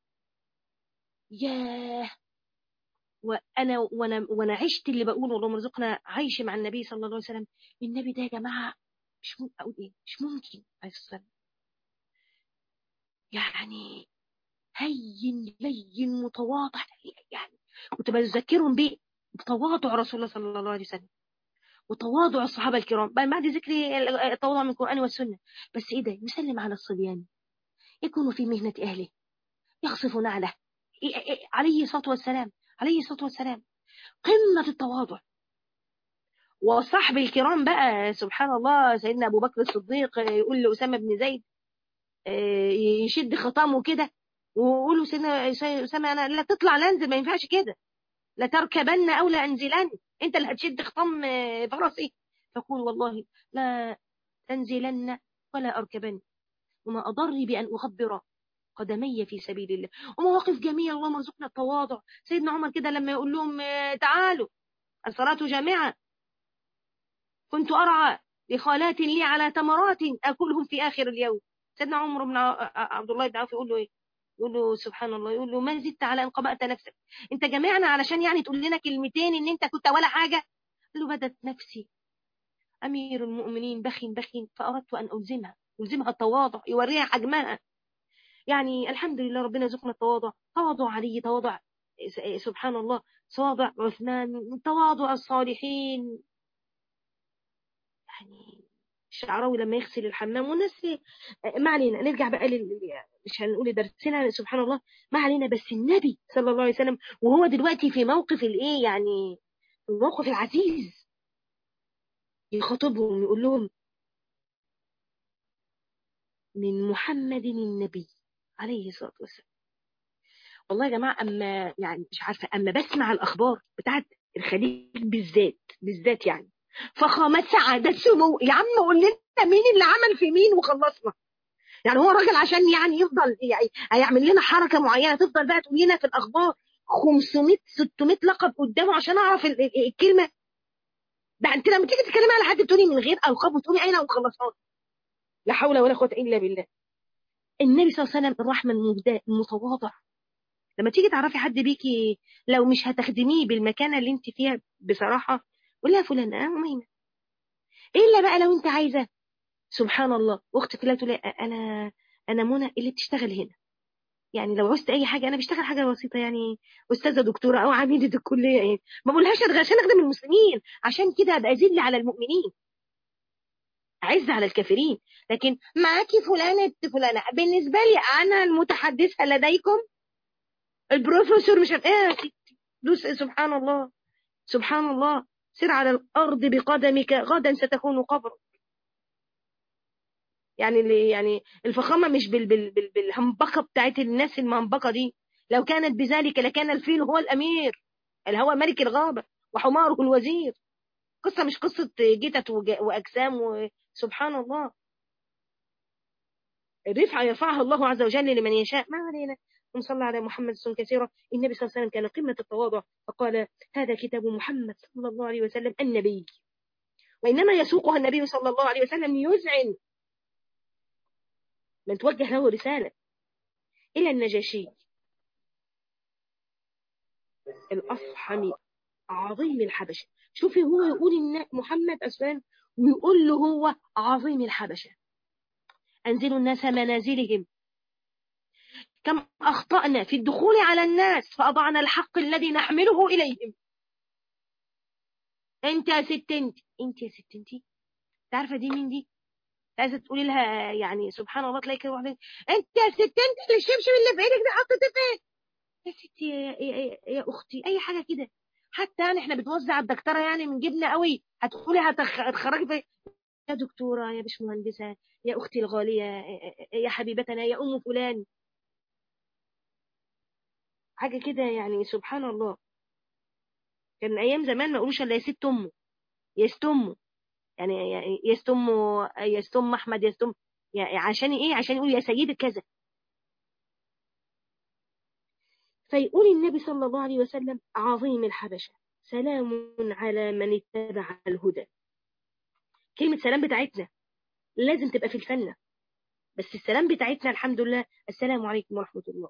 ياه وانا وانا وانا عشت اللي بقوله اللهم ارزقنا عيش مع النبي صلى الله عليه وسلم النبي ده يا جماعه مش ممكن اقول ايه مش ممكن عليه الصلاه يعني هين لين متواضع يعني كنت بذكرهم بيه بتواضع رسول الله صلى الله عليه وسلم وتواضع الصحابه الكرام بعد ذكر التواضع من القران والسنه بس ايه ده يسلم على الصبيان يكون في مهنة أهله يخصف نعله عليه الصلاة والسلام عليه الصلاة والسلام قمة التواضع وصحب الكرام بقى سبحان الله سيدنا أبو بكر الصديق يقول لأسامة بن زيد يشد خطامه كده ويقول له سيدنا أسامة أنا لا تطلع لانزل ما ينفعش كده لا تركبن أو لا أنزلن أنت اللي هتشد خطام فرسي فقول والله لا تنزلن ولا أركبن وما أضري بأن أخبر قدمي في سبيل الله ومواقف جميلة اللهم ارزقنا التواضع سيدنا عمر كده لما يقول لهم تعالوا الصلاة جامعة كنت أرعى لخالات لي على تمرات أكلهم في آخر اليوم سيدنا عمر بن عبد الله بن عوف يقول له إيه يقول له سبحان الله يقول له ما زدت على ان قبأت نفسك انت جمعنا علشان يعني تقول لنا كلمتين ان انت كنت ولا حاجه قال له بدت نفسي امير المؤمنين بخين بخين فاردت ان الزمها الزمها التواضع يوريها حجمها يعني الحمد لله ربنا يرزقنا التواضع تواضع علي تواضع سبحان الله تواضع عثمان تواضع الصالحين يعني الشعراوي لما يغسل الحمام والناس ما علينا نرجع بقى لل... مش هنقول درسنا سبحان الله ما علينا بس النبي صلى الله عليه وسلم وهو دلوقتي في موقف الايه يعني الموقف العزيز يخاطبهم يقول لهم من محمد النبي عليه الصلاة والسلام والله يا جماعة أما يعني مش عارفة أما بسمع الأخبار بتاعت الخليج بالذات بالذات يعني فخامات سعادة سمو يا عم قول لنا مين اللي عمل في مين وخلصنا يعني هو راجل عشان يعني يفضل يعني هيعمل لنا حركة معينة تفضل بقى تقول لنا في الأخبار 500 600 لقب قدامه عشان أعرف الكلمة ده أنت لما تيجي تتكلمي على حد تقولي من غير ألقاب وتقولي عينها وخلصها لا حول ولا قوة إلا بالله النبي صلى الله عليه وسلم الرحمة المتواضع لما تيجي تعرفي حد بيكي لو مش هتخدميه بالمكانة اللي انت فيها بصراحة قولي يا فلان اه مهمة الا بقى لو انت عايزة سبحان الله واختك لا تقول انا انا منى اللي بتشتغل هنا يعني لو عوزت اي حاجه انا بشتغل حاجه بسيطه يعني استاذه دكتوره او عميده الكليه يعني ما بقولهاش عشان اخدم المسلمين عشان كده ابقى ذل على المؤمنين عز على الكافرين لكن معاكي فلانة فلانة بالنسبة لي أنا المتحدثة لديكم البروفيسور مش ايه يا ستي دوس سبحان الله سبحان الله سر على الأرض بقدمك غدا ستكون قبرك يعني اللي يعني الفخامة مش بال بال بال بالهمبكة بتاعت الناس المهمبكة دي لو كانت بذلك لكان الفيل هو الأمير اللي هو ملك الغابة وحماره الوزير قصة مش قصة جتت وأجسام وسبحان الله الرفعة يرفعها الله عز وجل لمن يشاء ما علينا ونصلى على محمد سنة كثيرة النبي صلى الله عليه وسلم كان قمة التواضع فقال هذا كتاب محمد صلى الله عليه وسلم النبي وإنما يسوقها النبي صلى الله عليه وسلم ليذعن من توجه له رسالة إلى النجاشي الأصحم عظيم الحبشة شوفي هو يقول إن محمد أسلام ويقول له هو عظيم الحبشة أنزلوا الناس منازلهم كم أخطأنا في الدخول على الناس فأضعنا الحق الذي نحمله إليهم أنت يا ست أنت أنت يا ست أنت تعرفة دي مين دي عايزة تقولي لها يعني سبحان الله تلاقي كده واحدة أنت يا ست أنت اللي الشبشب اللي في إيدك ده حطيته فين يا ستي يا, يا, يا أختي أي حاجة كده حتى يعني احنا بتوزع الدكتورة يعني من جبنة قوي هتقولي هتخرجي في يا دكتورة يا باشمهندسة يا أختي الغالية يا حبيبتنا يا أم فلان حاجة كده يعني سبحان الله كان أيام زمان ما يقولوش إلا يا ست أمه يا ست أمه يعني يا ست أمه يا ست أم أحمد يا ست أم يعني عشان إيه عشان يقول يا سيدة كذا فيقول النبي صلى الله عليه وسلم عظيم الحبشة سلام على من اتبع الهدى كلمة سلام بتاعتنا لازم تبقى في الفنة بس السلام بتاعتنا الحمد لله السلام عليكم ورحمة الله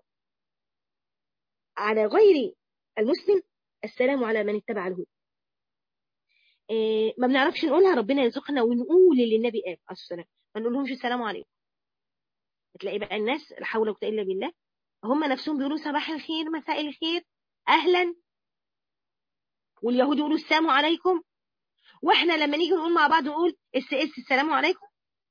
على غير المسلم السلام على من اتبع الهدى إيه ما بنعرفش نقولها ربنا يرزقنا ونقول اللي النبي قال عليه السلام ما نقولهمش السلام عليكم تلاقي بقى الناس لا حول ولا قوه الا بالله هم نفسهم بيقولوا صباح الخير مساء الخير اهلا واليهود يقولوا السلام عليكم واحنا لما نيجي نقول مع بعض نقول اس اس السلام عليكم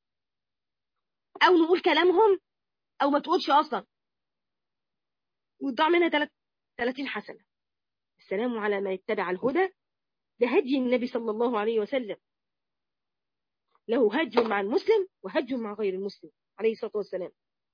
او نقول كلامهم او ما تقولش اصلا وتضاع منها 30 حسنه السلام على من اتبع الهدى ده هدي النبي صلى الله عليه وسلم له هدي مع المسلم وهدي مع غير المسلم عليه الصلاه والسلام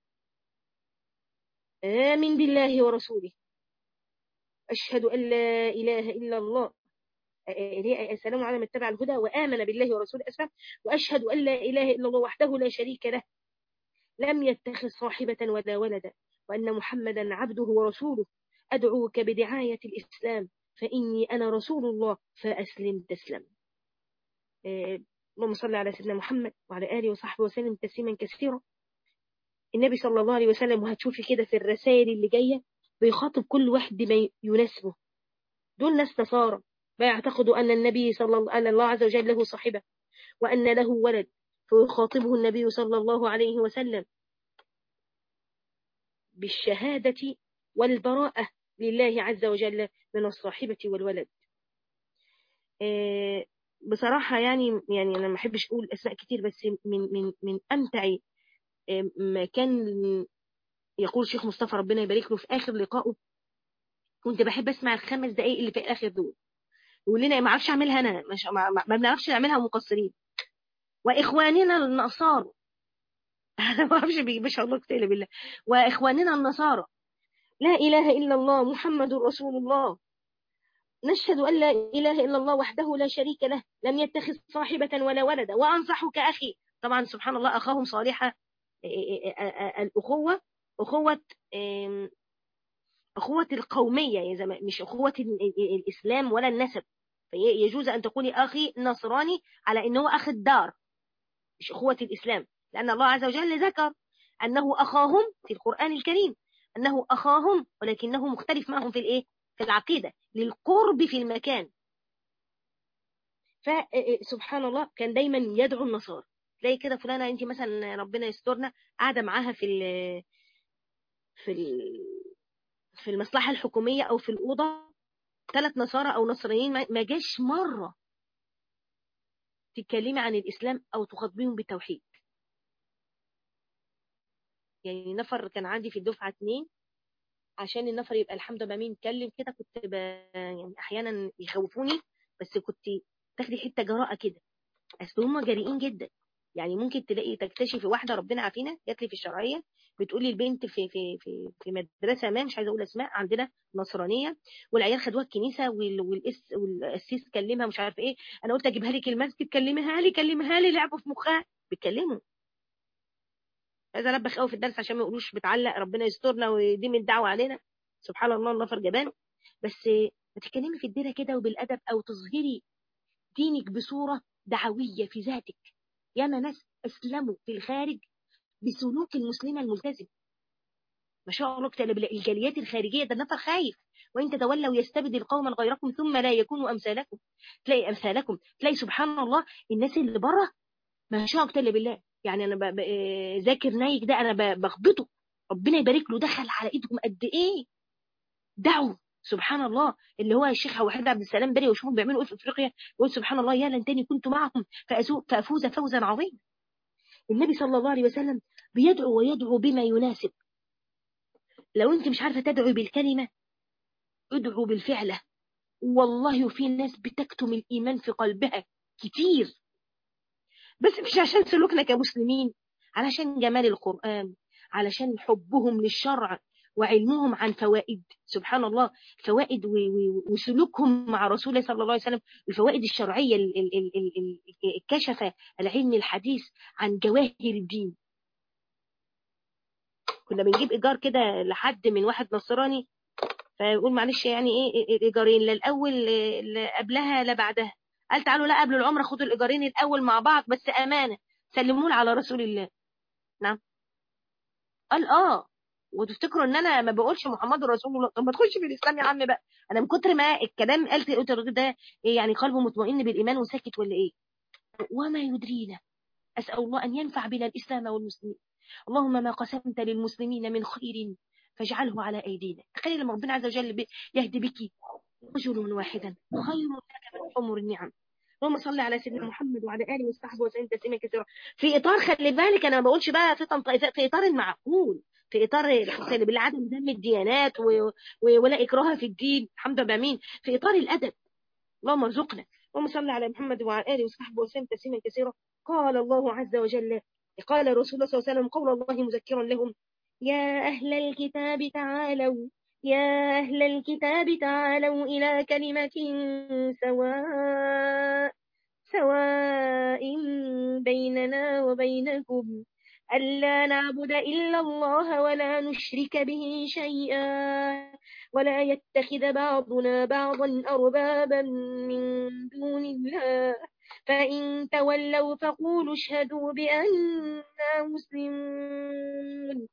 آمن بالله ورسوله أشهد أن لا إله إلا الله السلام على من اتبع الهدى وآمن بالله ورسوله أسفل وأشهد أن لا إله إلا الله وحده لا شريك له لم يتخذ صاحبة ولا ولدا وأن محمدا عبده ورسوله أدعوك بدعاية الإسلام فإني أنا رسول الله فأسلم تسلم اللهم صل على سيدنا محمد وعلى آله وصحبه وسلم تسليما كثيرا النبي صلى الله عليه وسلم وهتشوفي كده في الرسائل اللي جاية بيخاطب كل واحد بما يناسبه دول ناس نصارى بيعتقدوا أن النبي صلى الله أن الله عز وجل له صاحبة وأن له ولد فيخاطبه النبي صلى الله عليه وسلم بالشهادة والبراءة لله عز وجل من الصاحبة والولد بصراحة يعني يعني أنا ما أحبش أقول أسماء كتير بس من من من أمتع ما كان يقول شيخ مصطفى ربنا يبارك له في آخر لقائه كنت بحب أسمع الخمس دقايق اللي في الآخر دول يقول لنا ما اعرفش اعملها انا مش ما, ما بنعرفش نعملها مقصرين واخواننا النصارى انا ما اعرفش ما شاء الله كتير بالله واخواننا النصارى لا اله الا الله محمد رسول الله نشهد ان لا اله الا الله وحده لا شريك له لم يتخذ صاحبه ولا ولدا وانصحك اخي طبعا سبحان الله اخاهم صالحه الاخوه اخوه أخوة القومية يا زمان مش أخوة الإسلام ولا النسب فيجوز أن تقولي أخي نصراني على أنه أخ الدار مش أخوة الإسلام لأن الله عز وجل ذكر أنه أخاهم في القرآن الكريم أنه أخاهم ولكنه مختلف معهم في الإيه؟ في العقيدة للقرب في المكان فسبحان الله كان دايما يدعو النصارى تلاقي كده فلانة أنت مثلا ربنا يسترنا قاعدة معاها في ال في ال في المصلحة الحكومية أو في الأوضة ثلاث نصارى أو نصرانيين ما جاش مرة تتكلمي عن الإسلام أو تخاطبيهم بالتوحيد يعني نفر كان عندي في الدفعة اتنين عشان النفر يبقى الحمد لله مين يتكلم كده كنت ب... يعني أحيانا يخوفوني بس كنت تاخدي حتة جراءة كده أصل هم جريئين جدا يعني ممكن تلاقي تكتشفي واحدة ربنا عافينا جات لي في الشرعية بتقولي البنت في في في في مدرسه ما مش عايزه اقول اسماء عندنا نصرانيه والعيال خدوها الكنيسه والاس والقسيس كلمها مش عارف ايه انا قلت اجيبها لك المسجد كلمها لي كلمها لي لعبوا في مخها بيتكلموا عايزه البخ قوي في الدرس عشان ما يقولوش بتعلق ربنا يسترنا ودي من الدعوه علينا سبحان الله النفر جبان بس ما تتكلمي في الديره كده وبالادب او تظهري دينك بصوره دعويه في ذاتك ياما ناس اسلموا في الخارج بسلوك المسلمة الملتزم ما شاء الله كتاب الجاليات الخارجية ده النفر خايف وإن تتولوا يستبدل قوما غيركم ثم لا يكونوا أمثالكم تلاقي أمثالكم تلاقي سبحان الله الناس اللي بره ما شاء الله بالله يعني أنا ذاكر نايك ده أنا بخبطه ربنا يبارك له دخل على إيدهم قد إيه دعوا سبحان الله اللي هو الشيخ وحيد عبد السلام بري وشوفهم بيعملوا ايه في افريقيا يقول سبحان الله يا لنتني كنت معكم فافوز فوزا عظيما النبي صلى الله عليه وسلم بيدعو ويدعو بما يناسب لو انت مش عارفة تدعو بالكلمة ادعو بالفعلة والله في ناس بتكتم الإيمان في قلبها كتير بس مش عشان سلوكنا كمسلمين علشان جمال القرآن علشان حبهم للشرع وعلمهم عن فوائد سبحان الله فوائد وسلوكهم مع رسول الله صلى الله عليه وسلم الفوائد الشرعية اللي كشف العلم الحديث عن جواهر الدين كنا بنجيب ايجار كده لحد من واحد نصراني فيقول معلش يعني ايه الايجارين لا الاول لا قبلها لا بعدها قال تعالوا لا قبل العمره خدوا الايجارين الاول مع بعض بس امانه سلموه على رسول الله نعم قال اه وتفتكروا ان انا ما بقولش محمد رسول الله طب ما تخش في الاسلام يا عم بقى انا من كتر ما الكلام قلت قلت الراجل ده إيه يعني قلبه مطمئن بالايمان وساكت ولا ايه وما يدرينا اسال الله ان ينفع بنا الاسلام والمسلمين اللهم ما قسمت للمسلمين من خير فاجعله على أيدينا تخيل لما ربنا عز وجل يهدي بك رجل واحدا خير لك من حمر النعم اللهم صل على سيدنا محمد وعلى اله وصحبه وسلم تسليما كثيرا في اطار خلي بالك انا ما بقولش بقى في في اطار المعقول في اطار الحسين بالعدم ذم الديانات و... و... ولا اكراه في الدين الحمد لله مين في اطار الادب اللهم ارزقنا اللهم صل على محمد وعلى اله وصحبه وسلم تسليما كثيرا قال الله عز وجل قال رسول الله صلى الله عليه وسلم قول الله مذكرا لهم يا أهل الكتاب تعالوا يا أهل الكتاب تعالوا إلى كلمة سواء سواء بيننا وبينكم ألا نعبد إلا الله ولا نشرك به شيئا ولا يتخذ بعضنا بعضا أربابا من دون الله فإن تولوا فقولوا اشهدوا بأننا مسلمون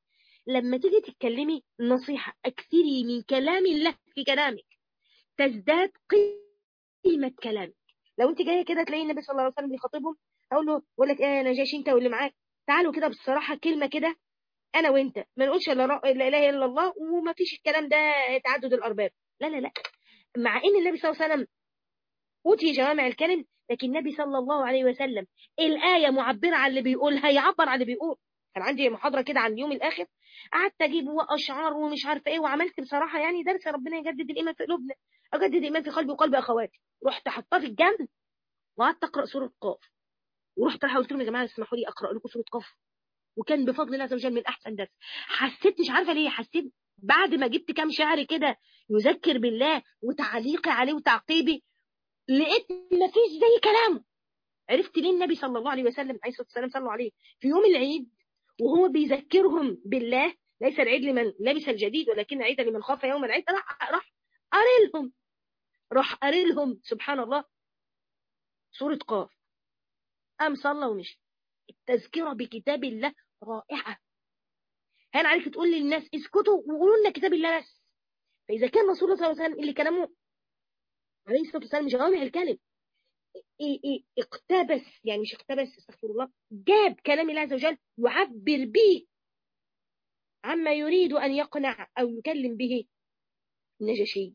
لما تيجي تتكلمي نصيحة اكثري من كلام الله في كلامك تزداد قيمة كلامك لو انت جايه كده تلاقي النبي صلى الله عليه وسلم بيخاطبهم اقول له بقول لك ايه يا نجاشي انت واللي معاك تعالوا كده بصراحه كلمه كده انا وانت ما نقولش لا لا اله الا الله وما فيش الكلام ده تعدد الارباب لا لا لا مع ان النبي صلى الله عليه وسلم اوتي جوامع الكلم لكن النبي صلى الله عليه وسلم الايه معبره عن اللي بيقولها يعبر عن اللي بيقول كان عندي محاضره كده عن اليوم الاخر قعدت اجيب واشعار ومش عارفه ايه وعملت بصراحه يعني درس ربنا يجدد الايمان في قلوبنا اجدد الايمان في قلبي وقلب اخواتي رحت حطاه في الجنب وقعدت اقرا سوره قاف ورحت رايحه قلت لهم يا جماعه اسمحوا لي اقرا لكم سوره قاف وكان بفضل الله عز وجل من احسن درس حسيت مش عارفه ليه حسيت بعد ما جبت كام شعر كده يذكر بالله وتعليقي عليه وتعقيبي لقيت ما فيش زي كلامه عرفت ليه النبي صلى الله عليه وسلم عليه الصلاه والسلام صلوا عليه في يوم العيد وهو بيذكرهم بالله ليس العيد لمن لبس الجديد ولكن العيد لمن خاف يوم العيد راح راح قاري لهم راح قاري لهم سبحان الله سورة قاف قام صلى ومشي التذكرة بكتاب الله رائعة هان عليك تقول للناس اسكتوا وقولوا لنا كتاب الله بس فإذا كان رسول الله صلى الله عليه وسلم اللي كلامه عليه الصلاة والسلام جوامع الكلم إيه إيه اقتبس يعني مش اقتبس استغفر الله جاب كلام الله عز وجل يعبر به عما يريد أن يقنع أو يكلم به النجشي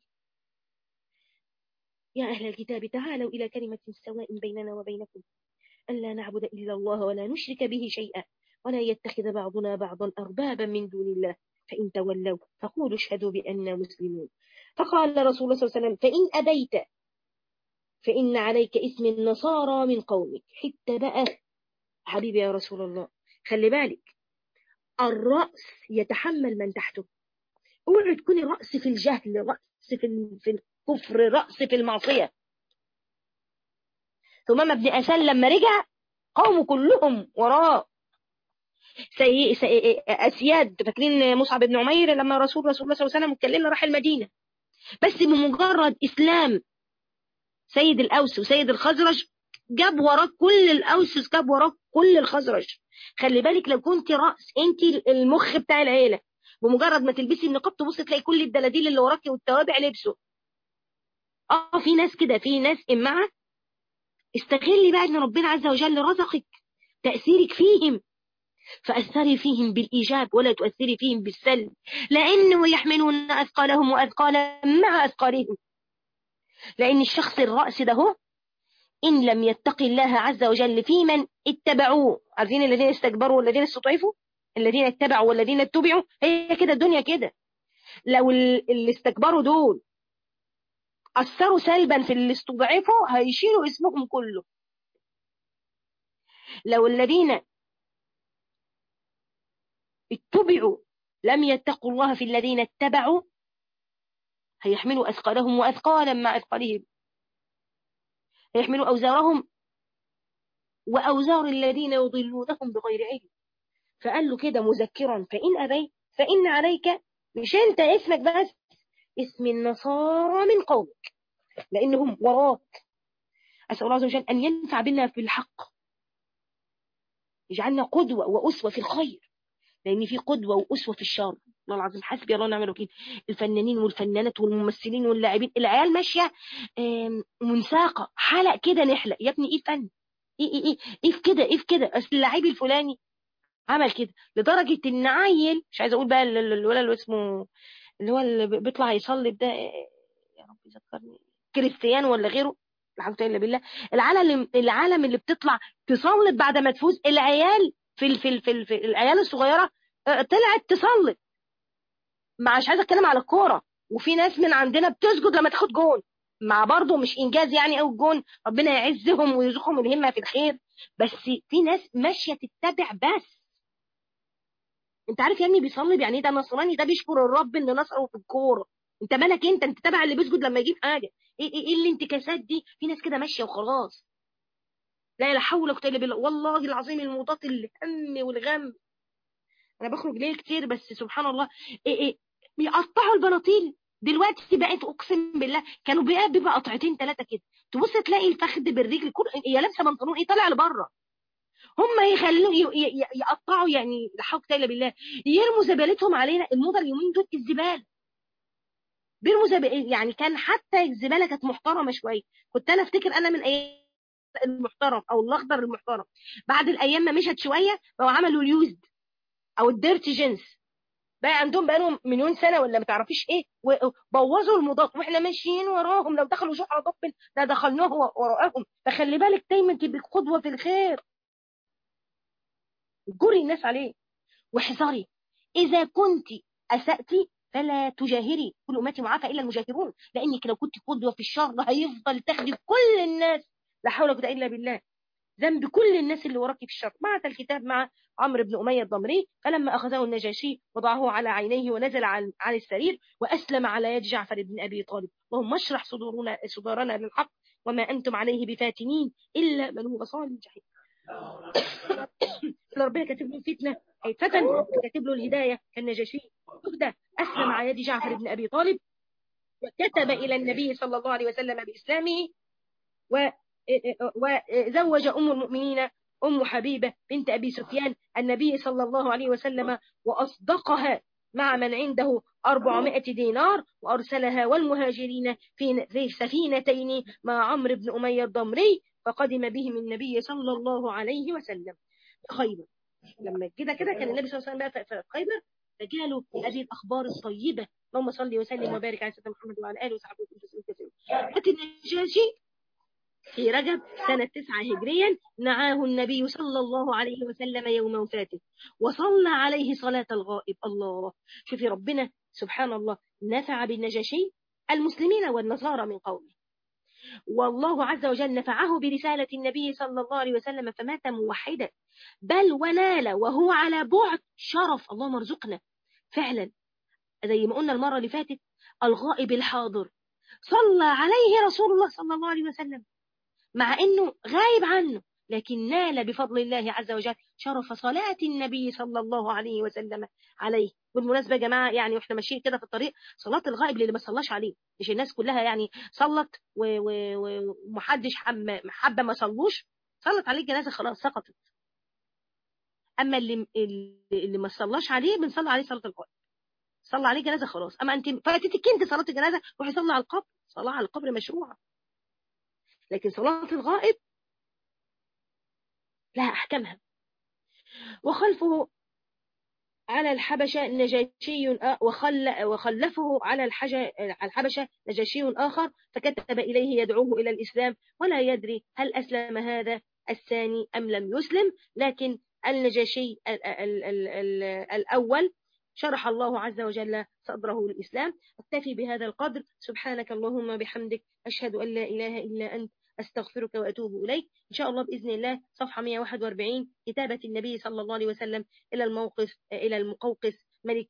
يا أهل الكتاب تعالوا إلى كلمة سواء بيننا وبينكم ألا نعبد إلا الله ولا نشرك به شيئا ولا يتخذ بعضنا بعضا أربابا من دون الله فإن تولوا فقولوا اشهدوا بأننا مسلمون فقال رسول الله صلى الله عليه وسلم فإن أبيت فإن عليك اسم النصارى من قومك حتى بقى حبيبي يا رسول الله خلي بالك الرأس يتحمل من تحته اوعي تكوني رأس في الجهل رأس في في الكفر رأس في المعصية ثم ابن أسال لما رجع قومه كلهم وراه سي... سي... أسياد فاكرين مصعب بن عمير لما رسول رسول الله صلى الله عليه وسلم اتكلمنا راح المدينة بس بمجرد إسلام سيد الأوس وسيد الخزرج جاب وراك كل الأوس جاب وراك كل الخزرج خلي بالك لو كنت رأس انت المخ بتاع العيلة بمجرد ما تلبسي النقاب تبص تلاقي كل الدلاديل اللي وراكي والتوابع لبسوا اه في ناس كده في ناس امعة استغلي بقى ان ربنا عز وجل رزقك تأثيرك فيهم فأثري فيهم بالإيجاب ولا تؤثري فيهم بالسلب لأنه يحملون أثقالهم وأثقالا مع أثقالهم لأن الشخص الرأس ده هو إن لم يتقي الله عز وجل في من اتبعوه عارفين الذين استكبروا والذين استضعفوا الذين اتبعوا والذين اتبعوا هي كده الدنيا كده لو اللي استكبروا دول أثروا سلبا في اللي استضعفوا هيشيلوا اسمهم كله لو الذين اتبعوا لم يتقوا الله في الذين اتبعوا هيحملوا أثقالهم وأثقالا مع أثقالهم هيحملوا أوزارهم وأوزار الذين يضلونهم بغير علم فقال له كده مذكرا فإن أبيت فإن عليك مش أنت اسمك بس اسم النصارى من قومك لأنهم وراك أسأل الله عز وجل أن ينفع بنا في الحق يجعلنا قدوة وأسوة في الخير لأن في قدوة وأسوة في الشر الله العظيم حسبي الله ونعم الوكيل الفنانين والفنانات والممثلين واللاعبين العيال ماشية منساقة حلق كده نحلق يا ابني ايه فن ايه ايه ايه ايه في كده ايه في كده اصل اللعيب الفلاني عمل كده لدرجة ان عيل مش عايزه اقول بقى الولد اللي اسمه اللي هو اللي بيطلع يصلي ده يا رب يذكرني كريستيان ولا غيره لا حول الا بالله العالم العالم اللي بتطلع تصلي بعد ما تفوز العيال في ال في ال في, ال في العيال الصغيره طلعت تصلي مش عايزه اتكلم على الكوره وفي ناس من عندنا بتسجد لما تاخد جون مع برضه مش انجاز يعني او جون ربنا يعزهم ويرزقهم الهمه في الخير بس في ناس ماشيه تتبع بس انت عارف يا ابني بيصلي يعني ايه ده نصراني ده بيشكر الرب ان نصره في الكوره انت مالك انت انت تبع اللي بيسجد لما يجيب حاجه ايه ايه, إيه الانتكاسات دي في ناس كده ماشيه وخلاص لا لا حول ولا قوه الا بالله والله العظيم الموضات الهم والغم انا بخرج ليل كتير بس سبحان الله ايه ايه بيقطعوا البناطيل دلوقتي بقت اقسم بالله كانوا بيبقى قطعتين ثلاثه كده تبص تلاقي الفخذ بالرجل كل هي لابسه بنطلون ايه طالع لبره هم يخلوا يقطعوا يعني لا حول ولا بالله يرموا زبالتهم علينا الموضه اليومين دول الزباله بيرموا زبالة يعني كان حتى الزباله كانت محترمه شويه كنت انا افتكر انا من ايام المحترم او الاخضر المحترم بعد الايام ما مشت شويه بقوا عملوا اليوزد او الديرتي جينز بقى عندهم بقى لهم مليون سنه ولا ما تعرفيش ايه وبوظوا المضاد واحنا ماشيين وراهم لو دخلوا جحر ضب ده دخلناه وراءهم فخلي بالك دايما تبقي قدوه في الخير جري الناس عليه واحذري اذا كنت اساتي فلا تجاهري كل امتي معافى الا المجاهرون لانك لو كنت قدوه في الشر هيفضل تاخدي كل الناس لا حول ولا قوه الا بالله ذنب كل الناس اللي وراكي في الشر بعت الكتاب مع عمرو بن أمية الضمري فلما أخذه النجاشي وضعه على عينيه ونزل عن, عن السرير وأسلم على يد جعفر بن أبي طالب اللهم اشرح صدورنا صدورنا للحق وما أنتم عليه بفاتنين إلا من هو صال الجحيم ربنا كاتب له الفتنة هيتفتن كاتب له الهداية كالنجاشي تهدى أسلم على يد جعفر بن أبي طالب وكتب إلى النبي صلى الله عليه وسلم بإسلامه و وزوج أم المؤمنين أم حبيبة بنت أبي سفيان النبي صلى الله عليه وسلم وأصدقها مع من عنده أربعمائة دينار وأرسلها والمهاجرين في سفينتين مع عمرو بن أمية الضمري فقدم بهم النبي صلى الله عليه وسلم خيبر لما كده كده كان النبي صلى الله عليه وسلم في خيبر فجاله هذه الأخبار الطيبة اللهم صل وسلم وبارك على سيدنا محمد وعلى آله وصحبه وسلم أتى النجاشي في رجب سنة تسعة هجريا نعاه النبي صلى الله عليه وسلم يوم وفاته وصلى عليه صلاة الغائب الله شوفي ربنا سبحان الله نفع بالنجاشي المسلمين والنصارى من قومه والله عز وجل نفعه برسالة النبي صلى الله عليه وسلم فمات موحدا بل ونال وهو على بعد شرف اللهم ارزقنا فعلا زي ما قلنا المرة اللي فاتت الغائب الحاضر صلى عليه رسول الله صلى الله عليه وسلم مع انه غايب عنه لكن نال بفضل الله عز وجل شرف صلاة النبي صلى الله عليه وسلم عليه بالمناسبة يا جماعة يعني واحنا ماشيين كده في الطريق صلاة الغائب اللي ما صلاش عليه مش الناس كلها يعني صلت ومحدش حبة ما صلوش صلت عليه الجنازة خلاص سقطت اما اللي اللي ما صلاش عليه بنصلي عليه صلاة الغائب صلى عليه جنازة خلاص اما انت فاتتك انت صلاة الجنازة روحي صلي على القبر صلاة على القبر مشروعة لكن صلاة الغائب لها أحكامها وخلفه على الحبشة نجاشي وخل وخلفه على الحبشة نجاشي آخر فكتب إليه يدعوه إلى الإسلام ولا يدري هل أسلم هذا الثاني أم لم يسلم لكن النجاشي ال ال ال ال الأول شرح الله عز وجل صدره للإسلام اكتفي بهذا القدر سبحانك اللهم بحمدك أشهد أن لا إله إلا أنت أستغفرك وأتوب إليك إن شاء الله بإذن الله صفحة 141 كتابة النبي صلى الله عليه وسلم إلى الموقف إلى المقوقس ملك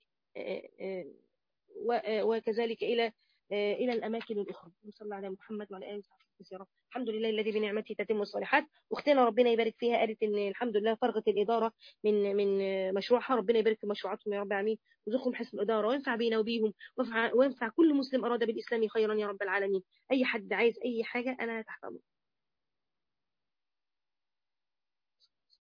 وكذلك إلى إلى الأماكن الأخرى صلى على محمد وعلى آله وصحبه وسلم الحمد لله الذي بنعمته تتم الصالحات واختنا ربنا يبارك فيها قالت ان الحمد لله فرغت الاداره من من مشروعها ربنا يبارك في مشروعاتهم يا رب العالمين ويرزقهم حسن الاداره وينفع بينا وبيهم وينفع كل مسلم اراد بالاسلام خيرا يا رب العالمين اي حد عايز اي حاجه انا تحت امرك